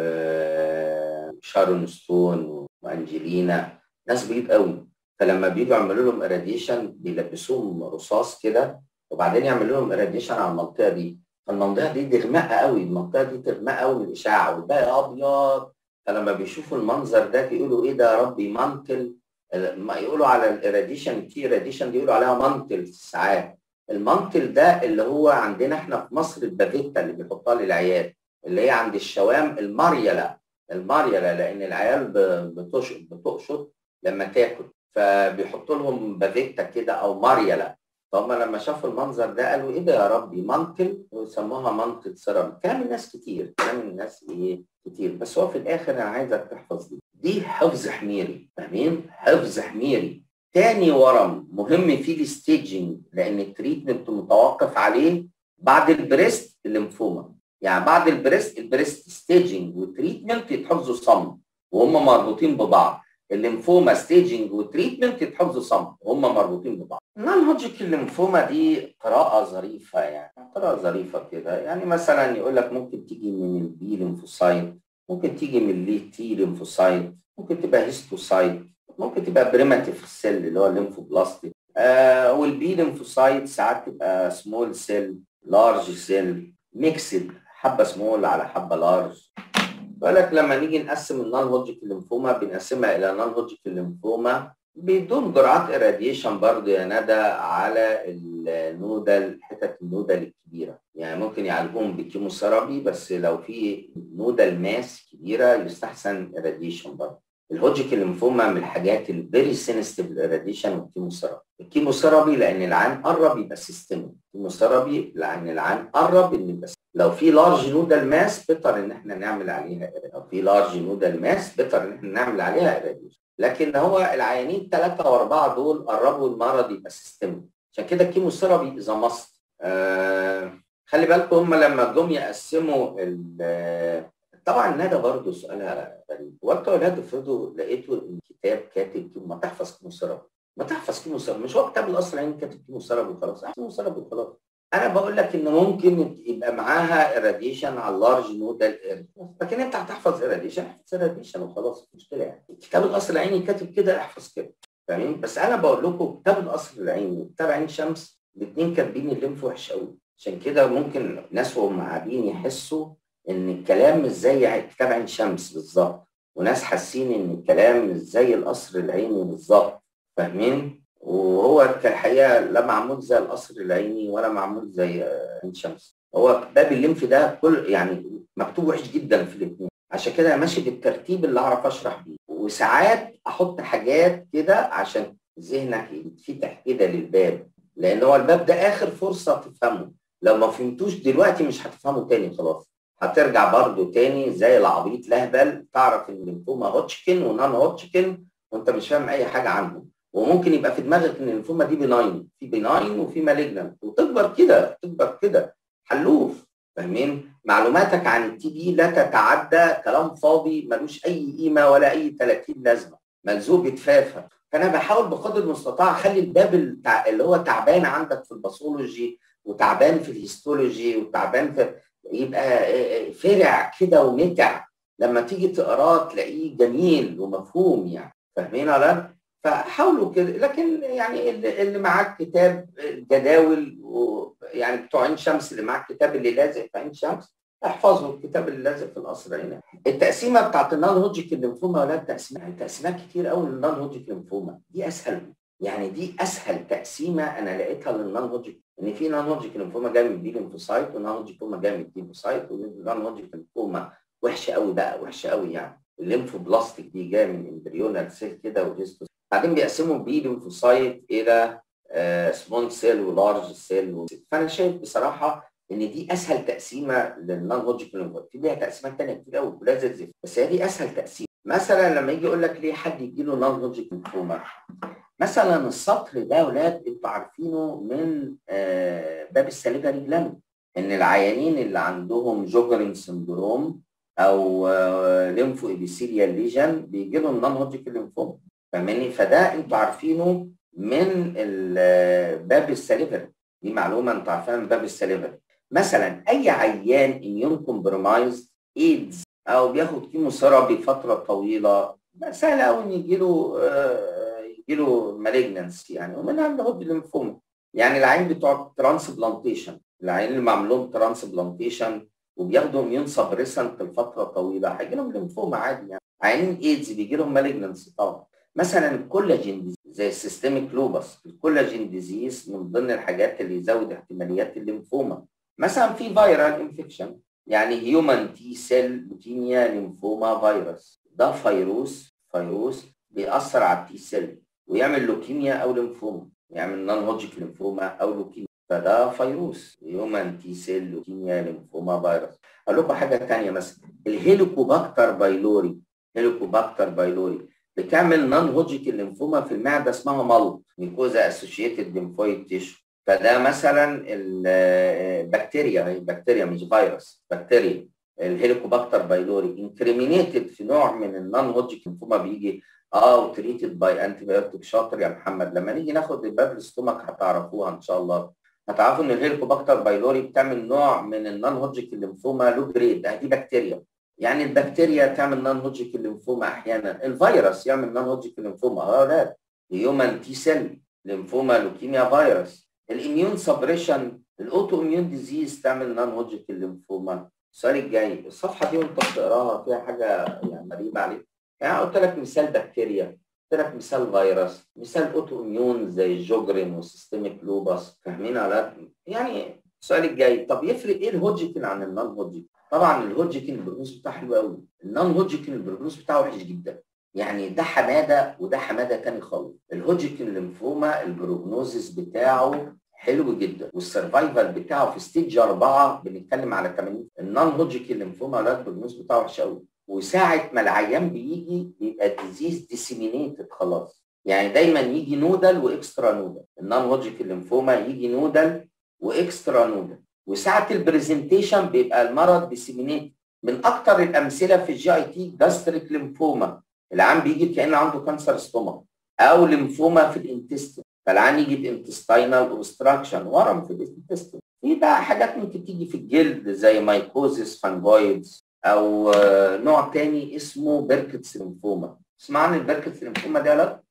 S1: وشارون ستون وانجلينا ناس بيض قوي فلما بييجوا يعملوا لهم اراديشن بيلبسوهم رصاص كده وبعدين يعملوا لهم اراديشن على المنطقه دي فالمنطقه دي تغمق قوي المنطقه دي تغمق قوي من الاشعه والباقي ابيض فلما بيشوفوا المنظر ده بيقولوا ايه ده يا ربي منتل ما يقولوا على الاراديشن تي اراديشن دي يقولوا عليها منتل ساعات المنتل ده اللي هو عندنا احنا في مصر البافيتا اللي بيحطها للعيال اللي هي عند الشوام الماريلا الماريلا لان العيال بتقشط بتقشط لما تاكل فبيحطوا لهم بافيتا كده او ماريلا فهم لما شافوا المنظر ده قالوا ايه ده يا ربي منتل وسموها منتل سيرم كلام الناس كتير كلام الناس ايه كتير بس هو في الاخر انا عايزك تحفظ دي دي حفظ حميري فاهمين حفظ حميري تاني ورم مهم فيه الستيجنج لان التريتمنت متوقف عليه بعد البريست الليمفوما يعني بعد البريست البريست ستيجنج وتريتمنت يتحفظوا صم وهم مربوطين ببعض الليمفوما ستيجنج وتريتمنت يتحفظوا صم وهم مربوطين ببعض النون هوجيك الليمفوما دي قراءة ظريفة يعني قراءة ظريفة كده يعني مثلا يقول لك ممكن تيجي من البي ليمفوسايت ممكن تيجي من اللي تي ليمفوسايت ممكن تبقى هيستوسايت ممكن تبقى بريماتيف سيل اللي هو الليمفوبلاستيك آه والبي ليمفوسايت ساعات تبقى سمول سيل لارج سيل ميكسد حبه سمول على حبه لارج بقول لك لما نيجي نقسم النون هوجيك الليمفوما بنقسمها الى نون هوجيك الليمفوما بدون جرعات اراديشن برضه يا ندى على النودل حتت النودل الكبيره يعني ممكن يعالجوهم بالكيموثيرابي بس لو في نودل ماس كبيره يستحسن اراديشن برضه الهوجيك الليمفوما من الحاجات الفيري سينستيف للراديشن والكيموثيرابي الكيموثيرابي لان العين قرب يبقى سيستمي الكيموثيرابي لان العين قرب ان يبقى لو في لارج نودال ماس بيتر ان احنا نعمل عليها لو في لارج نودال ماس بيتر ان احنا نعمل عليها اراديشن لكن هو العيانين ثلاثه واربعه دول قربوا المرض يبقى سيستمي عشان كده الكيموثيرابي اذا ماست آه خلي بالكم هم لما جم يقسموا طبعا ندى برضه سؤالها غريب هو انتوا اولاد افرضوا لقيتوا الكتاب كاتب ما تحفظ كيموثيرابي ما تحفظ كيموثيرابي مش هو كتاب الاصل يعني كاتب كيموثيرابي وخلاص احفظ كيموثيرابي وخلاص انا بقول لك ان ممكن يبقى معاها اراديشن على اللارج نودال لكن انت هتحفظ اراديشن احفظ اراديشن وخلاص مش مشكله يعني كتاب الاصل العيني كاتب كده احفظ كده فاهمين بس انا بقول لكم كتاب الاصل العيني وكتاب عين شمس الاثنين كاتبين الليمف وحش قوي عشان كده ممكن ناس وهم قاعدين يحسوا ان الكلام مش زي كتاب عين شمس بالظبط وناس حاسين ان الكلام مش زي القصر العيني بالظبط فاهمين وهو الحقيقه لا معمول زي القصر العيني ولا معمول زي عين شمس هو باب الليمف ده كل يعني مكتوب وحش جدا في الاثنين عشان كده ماشي بالترتيب اللي اعرف اشرح بيه وساعات احط حاجات كده عشان ذهنك يتفتح كده للباب لان هو الباب ده اخر فرصه تفهمه لو ما فهمتوش دلوقتي مش هتفهمه تاني خلاص هترجع برضه تاني زي العبيط لهبل تعرف ان الليمفوما هوتشكن ونان هوتشكن وانت مش فاهم اي حاجه عنهم وممكن يبقى في دماغك ان الليمفوما دي بناين في بناين وفي مالجنانت وتكبر كده تكبر كده حلوف فاهمين معلوماتك عن التي بي لا تتعدى كلام فاضي ملوش اي قيمه ولا اي 30 لازمه ملزوق جفافه فانا بحاول بقدر المستطاع اخلي الباب اللي هو تعبان عندك في الباثولوجي وتعبان في الهيستولوجي وتعبان في يبقى فرع كده ومتع لما تيجي تقراه تلاقيه جميل ومفهوم يعني فاهمين ولا فحاولوا كده لكن يعني اللي معاك كتاب جداول يعني بتوع عين شمس اللي معاك كتاب اللي لازق في عين شمس احفظوا الكتاب اللي لازق في القصر هنا التقسيمه بتاعت النون هوجيك الليمفوما ولا تقسيمات تقسيمات كتير قوي للنون هوجيك الليمفوما دي اسهل يعني دي اسهل تقسيمه انا لقيتها للنون هوجيك ان في نون هوجيك ليمفوما جاي من البي ليمفوسايت ونون هوجيك ليمفوما جاي من التي ليمفوسايت ونون هوجيك ليمفوما وحشه قوي بقى وحشه قوي يعني الليمفوبلاستيك دي جايه من امبريونال سيل كده وجيستوس بعدين بيقسموا البي ليمفوسايت الى سمول سيل ولارج سيل فانا شايف بصراحه ان دي اسهل تقسيمه للنون هوجيك ليمفوما في ليها تقسيمات ثانيه كتير قوي كلها زي الزفت بس هي دي اسهل تقسيم مثلا لما يجي يقول لك ليه حد يجي له نون هوجيك ليمفوما مثلا السطر ده يا ولاد انتوا عارفينه من باب السليفري جلاند ان العيانين اللي عندهم جوجرين سندروم او ليمفو ابيثيليال ليجن بيجي لهم نون هوجيك ليمفوما فاهماني فده انتوا عارفينه من باب السليفري دي معلومه انتوا عارفينها من باب السليفري مثلا اي عيان اميون كومبرومايز ايدز او بياخد كيموثيرابي فتره طويله سهل قوي ان يجي له يجي له مالجنسي يعني ومنها بناخد الليمفوما يعني العين بتوع ترانسبلانتيشن العين اللي معمول لهم ترانسبلانتيشن وبياخدوا اميون سبريسنت لفتره طويله هيجي لهم ليمفوما عادي يعني عيانين ايدز بيجي لهم مالجنسي طبعا مثلا الكولاجين زي السيستميك لوبس الكولاجين ديزيز من ضمن الحاجات اللي يزود احتماليات الليمفوما مثلا في فيرال انفكشن يعني هيومن تي سيل لوكيميا ليمفوما فيروس ده فيروس فيروس بيأثر على التي سيل ويعمل لوكيميا او ليمفوما يعمل نون هوجيك ليمفوما او لوكيميا فده فيروس هيومن تي سيل لوكيميا ليمفوما فيروس اقول لكم حاجه ثانيه مثلا الهيليكوباكتر بايلوري هيليكوباكتر بايلوري بتعمل نون هوجيك الليمفوما في المعده اسمها ملط ميكوزا اسوشيتد ليمفويد تيشو فده مثلا البكتيريا هي بكتيريا مش فيروس بكتيريا الهيليكوباكتر بايلوري انكريمينيتد في نوع من النون هوجيك ليمفوما بيجي اه وتريتد باي انتي بايوتيك شاطر يا محمد لما نيجي ناخد الباب الاستومك هتعرفوها ان شاء الله هتعرفوا ان الهيليكوباكتر بايلوري بتعمل نوع من النون هوجيك الليمفوما لو جريد دي بكتيريا يعني البكتيريا تعمل نون هوجيك الليمفوما احيانا الفيروس يعمل نون هوجيك الليمفوما اه لا هيومن تي سيل ليمفوما لوكيميا فيروس الاميون سبريشن الاوتو اميون ديزيز تعمل نون هوجيك الليمفوما السؤال الجاي الصفحه دي وانت بتقراها فيها حاجه يعني غريبه عليك يعني قلت لك مثال بكتيريا قلت لك مثال فيروس مثال اوتو اميون زي الجوجرين والسيستميك لوباس فاهمين على يعني السؤال الجاي طب يفرق ايه الهوجيكن عن النون هوجيكن طبعا الهوجيكن البروجنوز بتاعه حلو قوي النون هوجيكن البروجنوز بتاعه وحش جدا يعني ده حماده وده حماده تاني خالص الهوجيكن ليمفوما البروجنوزس بتاعه حلو جدا والسرفايفل بتاعه في ستيج 4 بنتكلم على 80 النون هوجيكن ليمفوما لا البروجنوز بتاعه وحش قوي وساعه ما العيان بيجي بيبقى الديزيز ديسيمينيتد خلاص يعني دايما يجي نودل واكسترا نودل النون هوجيكن ليمفوما يجي نودل واكسترا نودل وساعه البرزنتيشن بيبقى المرض ديسيمينيت من اكتر الامثله في الجي اي تي جاستريك ليمفوما العام بيجي كانه عنده كانسر ستومك او ليمفوما في الانتستين فالعام يجي بانتستينال اوبستراكشن ورم في الانتستين في بقى حاجات ممكن تيجي في الجلد زي مايكوزيس فانجويدز او نوع تاني اسمه بيركتس ليمفوما تسمع عن البيركتس ليمفوما دي لا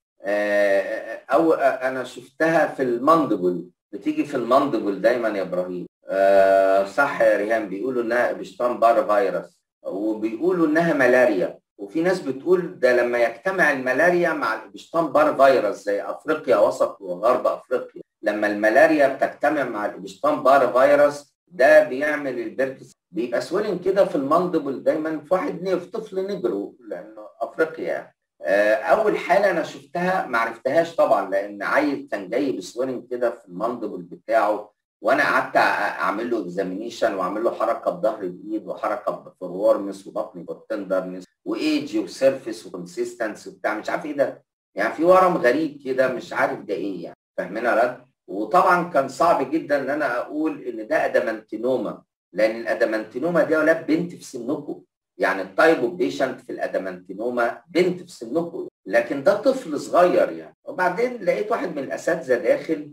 S1: او انا شفتها في الماندبل بتيجي في الماندبل دايما يا ابراهيم أه صح يا ريهام بيقولوا انها بشتام بار فيروس وبيقولوا انها ملاريا وفي ناس بتقول ده لما يجتمع الملاريا مع الابشتام بار فيروس زي افريقيا وسط وغرب افريقيا لما الملاريا بتجتمع مع الابشتام بار فيروس ده بيعمل البركس بيبقى سويلنج كده في الماندبل دايما في واحد في طفل نجرو لانه افريقيا يعني اول حاله انا شفتها ما عرفتهاش طبعا لان عيل كان جاي بسويلنج كده في الماندبل بتاعه وانا قعدت اعمل له اكزامينيشن واعمل له حركه بظهر الايد وحركه في الورمس وبطني والتندرنس وايدج وسيرفيس وكونسيستنس وبتاع مش عارف ايه ده يعني في ورم غريب كده مش عارف ده ايه يعني فاهمين يا وطبعا كان صعب جدا ان انا اقول ان ده ادمنتينوما لان الادمنتينوما دي ولاد بنت في سنكم يعني التايب اوف بيشنت في الادمنتينوما بنت في سنكم لكن ده طفل صغير يعني وبعدين لقيت واحد من الاساتذه داخل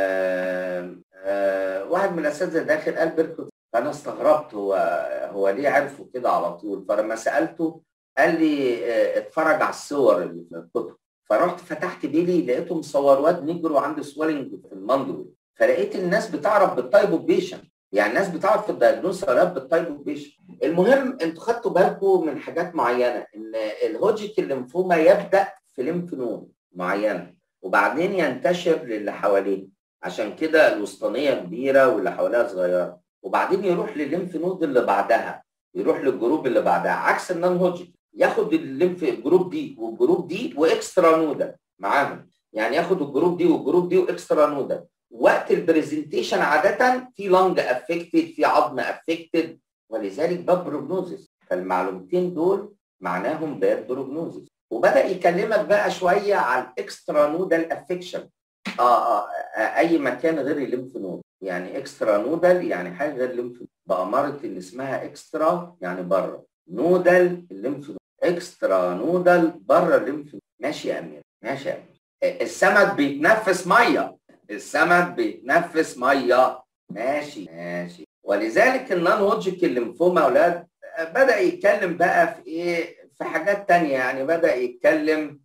S1: آآ آآ واحد من الاساتذه داخل قال بيركوت فانا استغربت هو هو ليه عرفه كده على طول فلما سالته قال لي اتفرج على الصور اللي في الكتب فرحت فتحت بيلي لقيته مصور واد نجرو عنده سويلنج في المندل فلقيت الناس بتعرف بالتايب اوف بيشنت يعني الناس بتعرف في الدايجنوز حالات بالتايب اوف بيشنت المهم انتوا خدتوا بالكم من حاجات معينه ان الهوجيك الليمفوما يبدا في ليمف نود معينه وبعدين ينتشر للي حواليه عشان كده الوسطانيه كبيره واللي حواليها صغيره وبعدين يروح للليمف نود اللي بعدها يروح للجروب اللي بعدها عكس النون هوجيك ياخد الليمف الجروب دي والجروب دي واكسترا نودا معاهم يعني ياخد الجروب دي والجروب دي واكسترا نودا وقت البرزنتيشن عاده في لانج افكتد في عظم افكتد ولذلك باد بروجنوزس فالمعلومتين دول معناهم باد بروجنوزس وبدا يكلمك بقى شويه على الاكسترا نودال افكشن آه, اه اي مكان غير الليمف نود يعني اكسترا نودال يعني حاجه غير الليمف نود باماره اللي اسمها اكسترا يعني بره نودال الليمف نود اكسترا نودال بره الليمف نود ماشي يا امير ماشي يا امير السمك بيتنفس ميه السمك بيتنفس ميه ماشي ماشي ولذلك النون هوجيك الليمفوما اولاد بدا يتكلم بقى في ايه في حاجات تانية يعني بدا يتكلم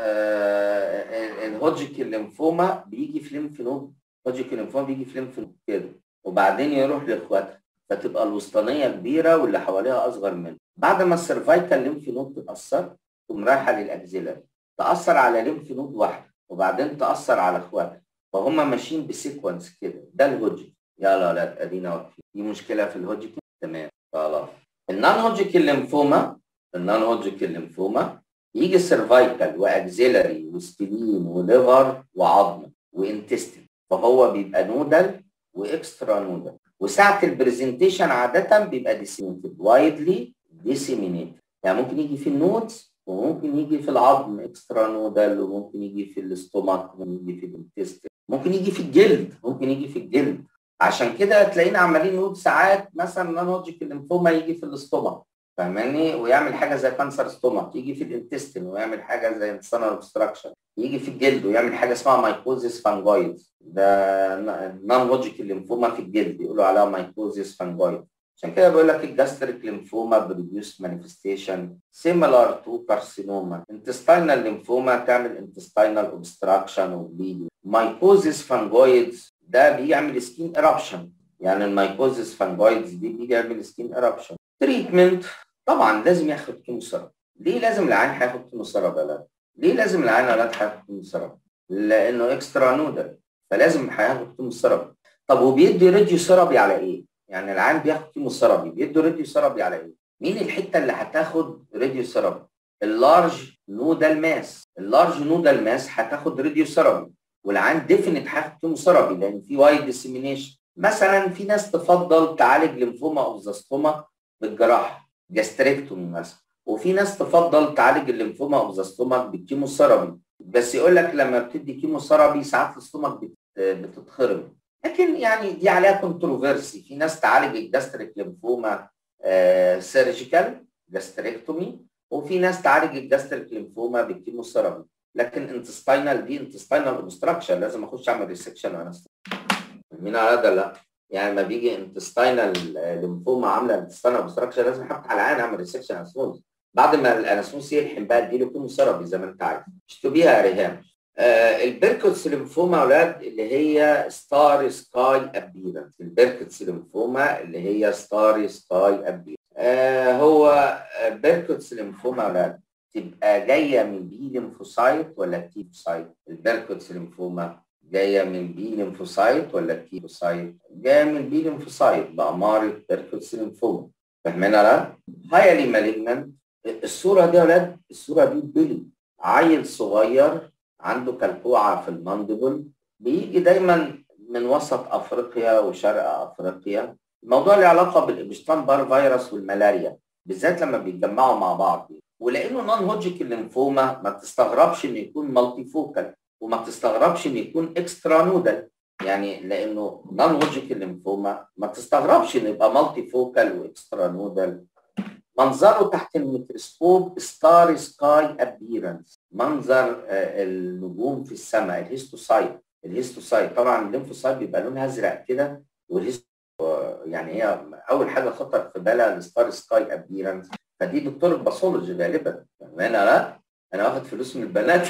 S1: آه الهوجيك الليمفوما بيجي في ليمف نود هوجيك الليمفوما بيجي في ليمف نود كده وبعدين يروح لاخواتها فتبقى الوسطانيه كبيره واللي حواليها اصغر منها بعد ما السيرفايكال ليمف نود تتاثر تقوم رايحه للاكزيلاري تاثر على ليمف نود واحده وبعدين تاثر على اخواتها فهم ماشيين بسيكونس كده ده الهوجيك يلا ولاد ادينا واقفين في مشكله في الهوجيك تمام خلاص النون هوجيك الليمفوما النون هوجيك الليمفوما يجي سيرفايكال واكزيلاري وسبلين وليفر وعظم وانتستين فهو بيبقى نودال واكسترا نودال وساعه البرزنتيشن عاده بيبقى ديسيمينيتد وايدلي ديسيمينيتد يعني ممكن يجي في النودز وممكن يجي في العظم اكسترا نودال وممكن يجي في الاستومك وممكن يجي في الانتستين ممكن يجي في الجلد ممكن يجي في الجلد عشان كده تلاقينا عمالين نقول ساعات مثلا نون هوجيك الليمفوما يجي في الاستومك فاهماني ويعمل حاجه زي كانسر ستومك يجي في الانتستين ويعمل حاجه زي انتستينال اوبستراكشن يجي في الجلد ويعمل حاجه اسمها مايكوزيس فانجويد ده نون هوجيك الليمفوما في الجلد بيقولوا عليها مايكوزيس فانجويد عشان كده بقول لك الجاستريك ليمفوما بريديوس مانيفستيشن سيميلار تو كارسينوما انتستينال ليمفوما تعمل انتستينال اوبستراكشن وبليدنج مايكوزيس فانجويدز ده بيعمل سكين ايربشن يعني المايكوزيس فانجويدز دي بيعمل سكين ايربشن تريتمنت طبعا لازم ياخد كيموثيرابي ليه لازم العيان هياخد كيموثيرابي يا ليه لازم العيان يا هياخد كيموثيرابي لانه اكسترا نودل فلازم هياخد كيموثيرابي طب وبيدي راديو ثيرابي على ايه يعني العيان بياخد كيموثيرابي بيدوا راديو ثيرابي على ايه مين الحته اللي هتاخد راديو ثيرابي اللارج نودال ماس اللارج نودال ماس هتاخد راديو ثيرابي والعيان ديفينيت هياخد كيموثيرابي لان في وايد ديسيمينيشن مثلا في ناس تفضل تعالج ليمفوما او زاستوما بالجراحه جاستريكتومي مثلا وفي ناس تفضل تعالج الليمفوما او زاستوما بالكيموثيرابي بس يقول لك لما بتدي كيموثيرابي ساعات الاستومك بتتخرب لكن يعني دي عليها كونتروفيرسي في ناس تعالج الجاستريك ليمفوما سيرجيكال جاستريكتومي وفي ناس تعالج الجاستريك ليمفوما بالكيموثيرابي لكن انتستاينال دي انتستاينال اوبستراكشن لازم اخش اعمل ريسكشن وانا مين على ده لا يعني لما بيجي انتستاينال ليمفوما عامله انتستاينال اوبستراكشن لازم احط على العين اعمل ريسكشن انسموز بعد ما الانسموس يلحم بقى اديله كيموثيرابي زي ما انت عايز اشتوا بيها يا ريهام آه البيركوتس ليمفوما اولاد اللي هي ستار سكاي ابيرنس البيركوتس ليمفوما اللي هي ستار سكاي ابيرنس آه هو بيركوتس ليمفوما اولاد تبقى جايه من بي ليمفوسايت ولا تي ليمفوسايت البيركوتس ليمفوما جايه من بي ليمفوسايت ولا تي ليمفوسايت جايه من بي ليمفوسايت باماره بيركوتس ليمفوما فاهمين ولا هايلي مالجنت الصوره دي يا اولاد الصوره دي بيلي عيل صغير عنده كلكوعه في الماندبل بيجي دايما من وسط افريقيا وشرق افريقيا الموضوع له علاقه بالابشتان بار فيروس والملاريا بالذات لما بيتجمعوا مع بعض ولانه نون هوجيك الليمفوما ما تستغربش انه يكون مالتي فوكال وما تستغربش انه يكون اكسترا نودل يعني لانه نون هوجيك الليمفوما ما تستغربش انه يبقى مالتي فوكال واكسترا نودل منظره تحت الميكروسكوب ستار سكاي ابيرنس منظر النجوم في السماء الهيستوسايت الهيستوسايت طبعا الليمفوسايت بيبقى لونها ازرق كده والهيستو يعني هي اول حاجه خطر في بالها الستار سكاي ابيرنس فدي دكتور باثولوجي غالبا انا لا انا واخد فلوس من البنات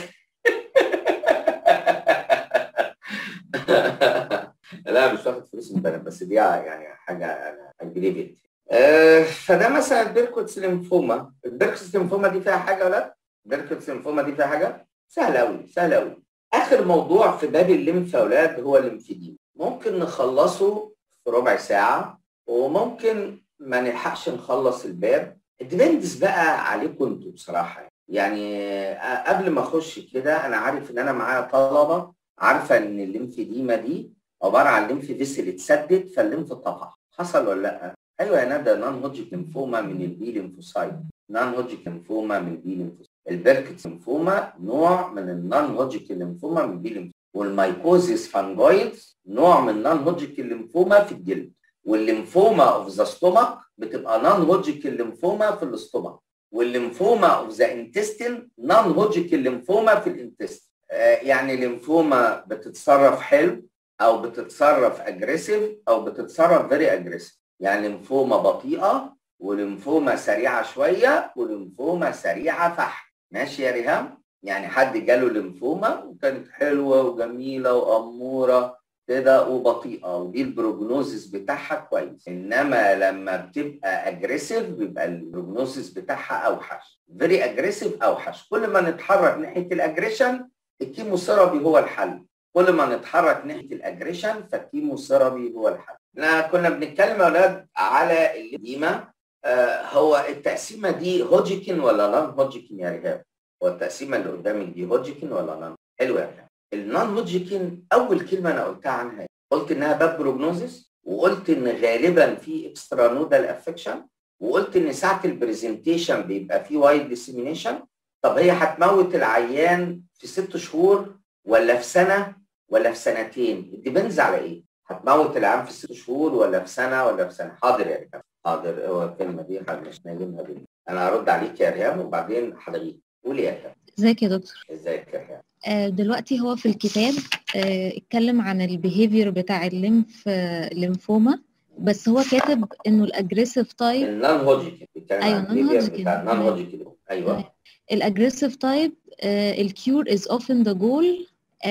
S1: لا مش واخد فلوس من البنات بس دي يعني حاجه انا اجريفيت أه فده مثلا البيركوتس ليمفوما البيركوتس ليمفوما دي فيها حاجه ولا البيركوتس ليمفوما دي فيها حاجه سهله قوي سهله قوي اخر موضوع في باب الليمف يا اولاد هو الليمفيديم ممكن نخلصه في ربع ساعه وممكن ما نلحقش نخلص الباب الديبندز بقى عليكم انتوا بصراحه يعني قبل ما اخش كده انا عارف ان انا معايا طلبه عارفه ان الليمفيديما دي عباره عن ليمف فيسل اتسدد فالليمف طفح حصل ولا لا؟ ايوه يا ندى نون هوجيك ليمفوما من البي ليمفوسايت نون هوجيك ليمفوما من البي ليمفوسايت البيركت ليمفوما نوع من النون هوجيك ليمفوما من البي ليمفوسايت والمايكوزيس فانجويدز نوع من نون هوجيك ليمفوما في الجلد والليمفوما اوف ذا ستومك بتبقى نون هوجيك ليمفوما في الاستومك والليمفوما اوف ذا انتستين نون هوجيك ليمفوما في الانتستين آه يعني ليمفوما بتتصرف حلو او بتتصرف اجريسيف او بتتصرف فيري اجريسيف يعني ليمفوما بطيئه وليمفوما سريعه شويه وليمفوما سريعه فحم ماشي يا ريهام يعني حد جاله ليمفوما وكانت حلوه وجميله واموره كده وبطيئه ودي البروجنوزس بتاعها كويس انما لما بتبقى اجريسيف بيبقى البروجنوزس بتاعها اوحش فيري اجريسيف اوحش كل ما نتحرك ناحيه الاجريشن الكيموثيرابي هو الحل كل ما نتحرك ناحيه الاجريشن فالكيموثيرابي هو الحل احنا كنا بنتكلم يا اولاد على الليمه آه هو التقسيمه دي هوجيكن ولا نون هوجيكن يا رهاب هو التقسيمه اللي قدامك دي هوجيكن ولا نون حلو يا رهاب النون هوجيكن اول كلمه انا قلتها عنها قلت انها باب بروجنوزيس وقلت ان غالبا في اكسترا نودال افكشن وقلت ان ساعه البرزنتيشن بيبقى في وايد ديسيمينيشن طب هي هتموت العيان في ست شهور ولا في سنه ولا في سنتين الديبنز على ايه هتموت العيان في ست شهور ولا في سنه ولا في سنه حاضر يا ريهام حاضر هو الكلمه دي مش نايمها بيه انا هرد عليك يا ريهام وبعدين هلغيك قولي يا ريهام
S2: ازيك يا دكتور
S1: ازيك يا ريهام
S2: آه دلوقتي هو في الكتاب آه اتكلم عن البيهيفير بتاع الليمف آه ليمفوما بس هو كاتب انه الاجريسيف تايب
S1: النون هوجيكن
S2: ايوه نون هوجيكن
S1: النون هوجيكن ايوه
S2: الاجريسيف تايب الكيور از اوفن ذا جول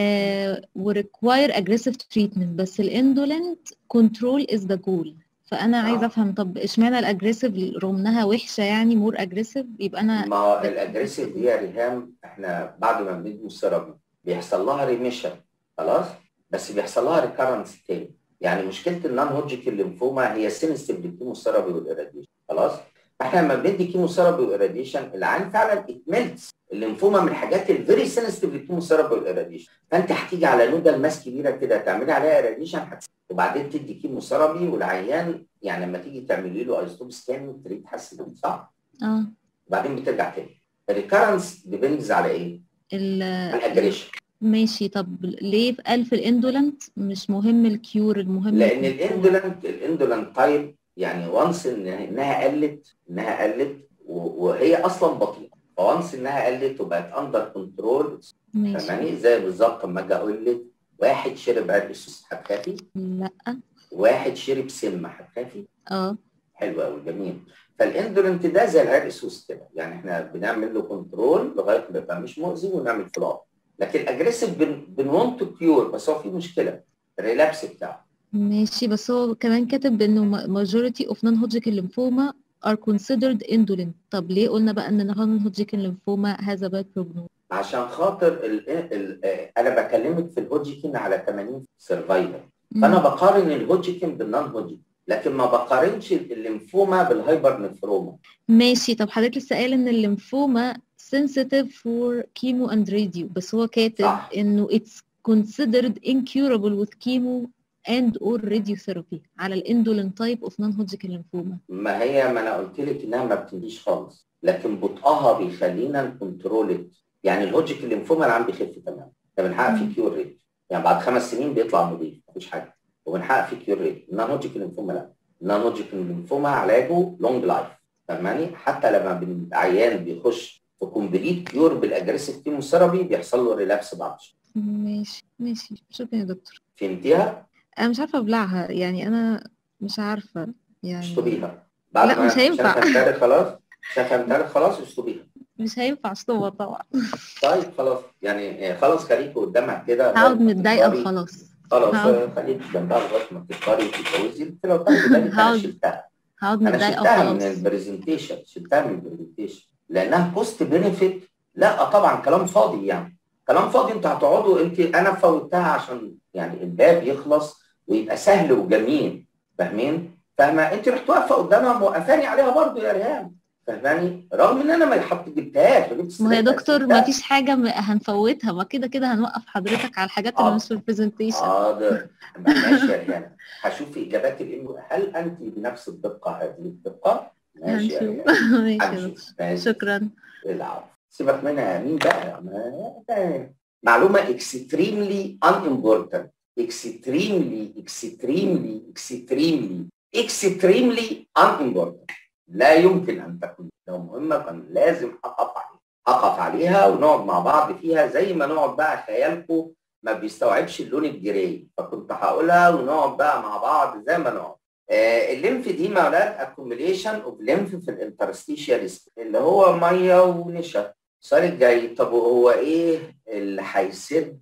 S2: وريكواير اجريسيف تريتمنت بس الاندولنت كنترول از ذا جول فانا عايزه
S1: آه.
S2: افهم طب اشمعنى الاجريسيف رغمنها وحشه يعني مور اجريسيف يبقى انا
S1: ما هو الاجريسيف دي يا ريهام احنا بعد ما بندي السيرابي بيحصل لها ريميشن خلاص بس بيحصل لها ريكارنس تاني يعني مشكله النون هوجيكن ليمفوما هي سينستيف للكيموثيرابي والاراديشن خلاص فاحنا لما بندي كيموثيرابي والاراديشن العين فعلا اتملتس الليمفوما من الحاجات الفيري سينستيف للكيموثيرابي والاراديشن فانت هتيجي على نودل ماس كبيره كده تعملي عليها اراديشن وبعدين تدي كيموثيرابي والعيان يعني لما تيجي تعملي له ايزوتوب سكان تلاقيه تحسن صح؟
S2: اه
S1: وبعدين بترجع تاني الريكارنس ديبندز على ايه؟
S2: ال-
S1: على الاجريشن
S2: ماشي طب ليه في قال في الاندولنت مش مهم الكيور المهم
S1: لان
S2: الكنترول؟
S1: الاندولنت الاندولنت تايب يعني وانس إن انها قلت انها قلت و- وهي اصلا بطيئه فوانس انها قلت وبقت اندر كنترول
S2: ماشي
S1: فاهماني زي بالظبط لما اجي اقول لك واحد شرب عرق سوس هتخافي
S2: لا
S1: واحد شرب سم هتخافي
S2: اه
S1: حلو قوي جميل فالاندولنت ده زي العرق سوس كده يعني احنا بنعمل له كنترول لغايه ما يبقى مش مؤذي ونعمل فولو اب لكن الاجريسيف بن بنونت كيور بس هو في مشكله الريلابس بتاعه
S2: ماشي بس هو كمان كاتب انه ما- majority of non-Hodgkin lymphoma are considered indolent طب ليه قلنا بقى ان non-Hodgkin lymphoma has a bad prognosis
S1: عشان خاطر ال ال انا بكلمك في الهوجيكين على 80 سرفايفر فانا بقارن الهوجيكين بالنون هوجيكين لكن ما بقارنش الليمفوما بالهايبر نفروما
S2: ماشي طب حضرتك لسه قايل ان الليمفوما sensitive for chemo and radio بس هو كاتب
S1: صح.
S2: انه it's considered incurable with chemo and or radiotherapy على الاندولين type of non-Hodgkin lymphoma
S1: ما هي ما انا قلت لك انها ما بتنجيش خالص لكن بطئها بيخلينا نكنترول يعني الهوجيكين ليمفوما اللي عم بيخف تماما ده بنحقق فيه كيور ريت يعني بعد خمس سنين بيطلع نظيف مفيش حاجه وبنحقق فيه كيور ريت النون هوجيكين ليمفوما لا النون هوجيكين ليمفوما علاجه لونج لايف فاهماني حتى لما بن- العيان بيخش في كومبليت كيور بالاجريسيف كيموثيرابي بيحصل له ريلابس بعد شهر
S2: ماشي ماشي شكرا يا دكتور
S1: فهمتيها؟
S2: انا مش عارفه ابلعها يعني انا مش عارفه يعني
S1: اشطبيها بعد
S2: لا،
S1: ما
S2: مش هينفع.
S1: عشان فهمتها لك خلاص عشان فهمتها لك خلاص اشطبيها
S2: مش هينفع اشطبها طبعا
S1: طيب خلاص يعني آه، خلاص خليكي قدامها كده
S2: هقعد
S1: لغاية ما
S2: متضايقه
S1: تكبري.
S2: وخلاص
S1: خلاص
S2: هقعد.
S1: آه، خليكي جنبها لغايه ما تكبري وتتجوزي انت لو تاخدي بالك انا
S2: هقعد.
S1: شلتها
S2: هقعد
S1: انا
S2: متضايقه
S1: شلتها من
S2: وخلاص
S1: البرزنتيشن شلتها من البرزنتيشن لانها بوست بينفيت لا طبعا كلام فاضي يعني كلام فاضي انتوا هتقعدوا انت انا فوتها عشان يعني الباب يخلص ويبقى سهل وجميل فاهمين؟ فاهمه انت رحت واقفه قدامها موقفاني عليها برضو يا ريهام فاهماني؟ رغم ان انا ما حط جبتهاش ما جبتش
S2: ما هي يا
S1: سيرتها،
S2: دكتور
S1: شلتها.
S2: ما فيش حاجه م- هنفوتها ما كده كده هنوقف حضرتك على الحاجات اللي
S1: آه.
S2: مش في البرزنتيشن
S1: حاضر ماشي يا ريهام هشوف اجابات الام هل انت بنفس الدقه هذه الدقه؟ ماشي يا
S2: هنشوف
S1: ريهام
S2: ماشي يا
S1: هنشوف
S2: دكتور
S1: ماشي
S2: شكرا
S1: العفو سيبك منها مين بقى ما- معلومه اكستريملي ان امبورتنت اكستريملي اكستريملي اكستريملي اكستريملي ان امبورتنت لا يمكن ان تكون لو مهمه كان لازم اقف عليها اقف عليها ونقعد مع بعض فيها زي ما نقعد بقى خيالكم ما بيستوعبش اللون الجراي فكنت هقولها ونقعد بقى مع بعض زي ما نقعد آه الليمف دي يا اولاد accumulation اوف ليمف في الانترستيشيال اللي هو ميه ونشا السؤال الجاي طب وهو ايه اللي هيسد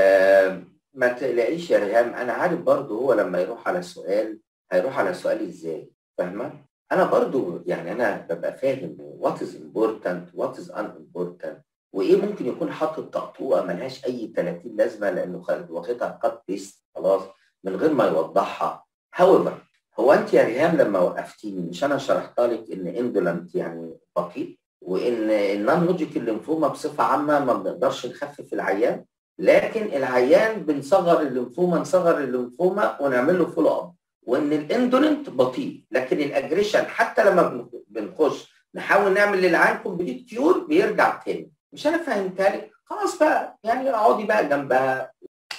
S1: آه ما تقلقيش يا ريهام انا عارف برضو هو لما يروح على سؤال هيروح على سؤال ازاي فاهمه انا برضو يعني انا ببقى فاهم وات از امبورتنت وات از ان امبورتنت وايه ممكن يكون حاطط طقطوقه ملهاش اي 30 لازمه لانه خد- واخدها كات بيست خلاص من غير ما يوضحها however هو انت يا ريهام لما وقفتيني مش انا شرحت لك ان اندولنت يعني بطيء وان النون هوجيكال ليمفوما بصفه عامه ما بنقدرش نخفف العيان لكن العيان بنصغر الليمفوما نصغر الليمفوما ونعمل له فولو اب وان الاندولنت بطيء لكن الاجريشن حتى لما بن- بنخش نحاول نعمل للعيان كومبليت كيور بيرجع تاني مش انا فهمتها لك خلاص بقى يعني اقعدي بقى جنبها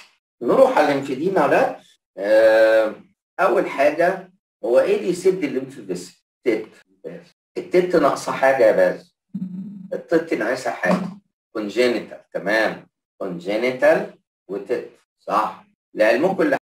S1: نروح على الانفيديما لا آه اول حاجه هو ايه اللي يسد الليمف فيسل؟ التت التت ناقصه حاجه يا باز التت ناقصها حاجه كونجينيتال تمام كونجينيتال وتت صح لعلمكم اللي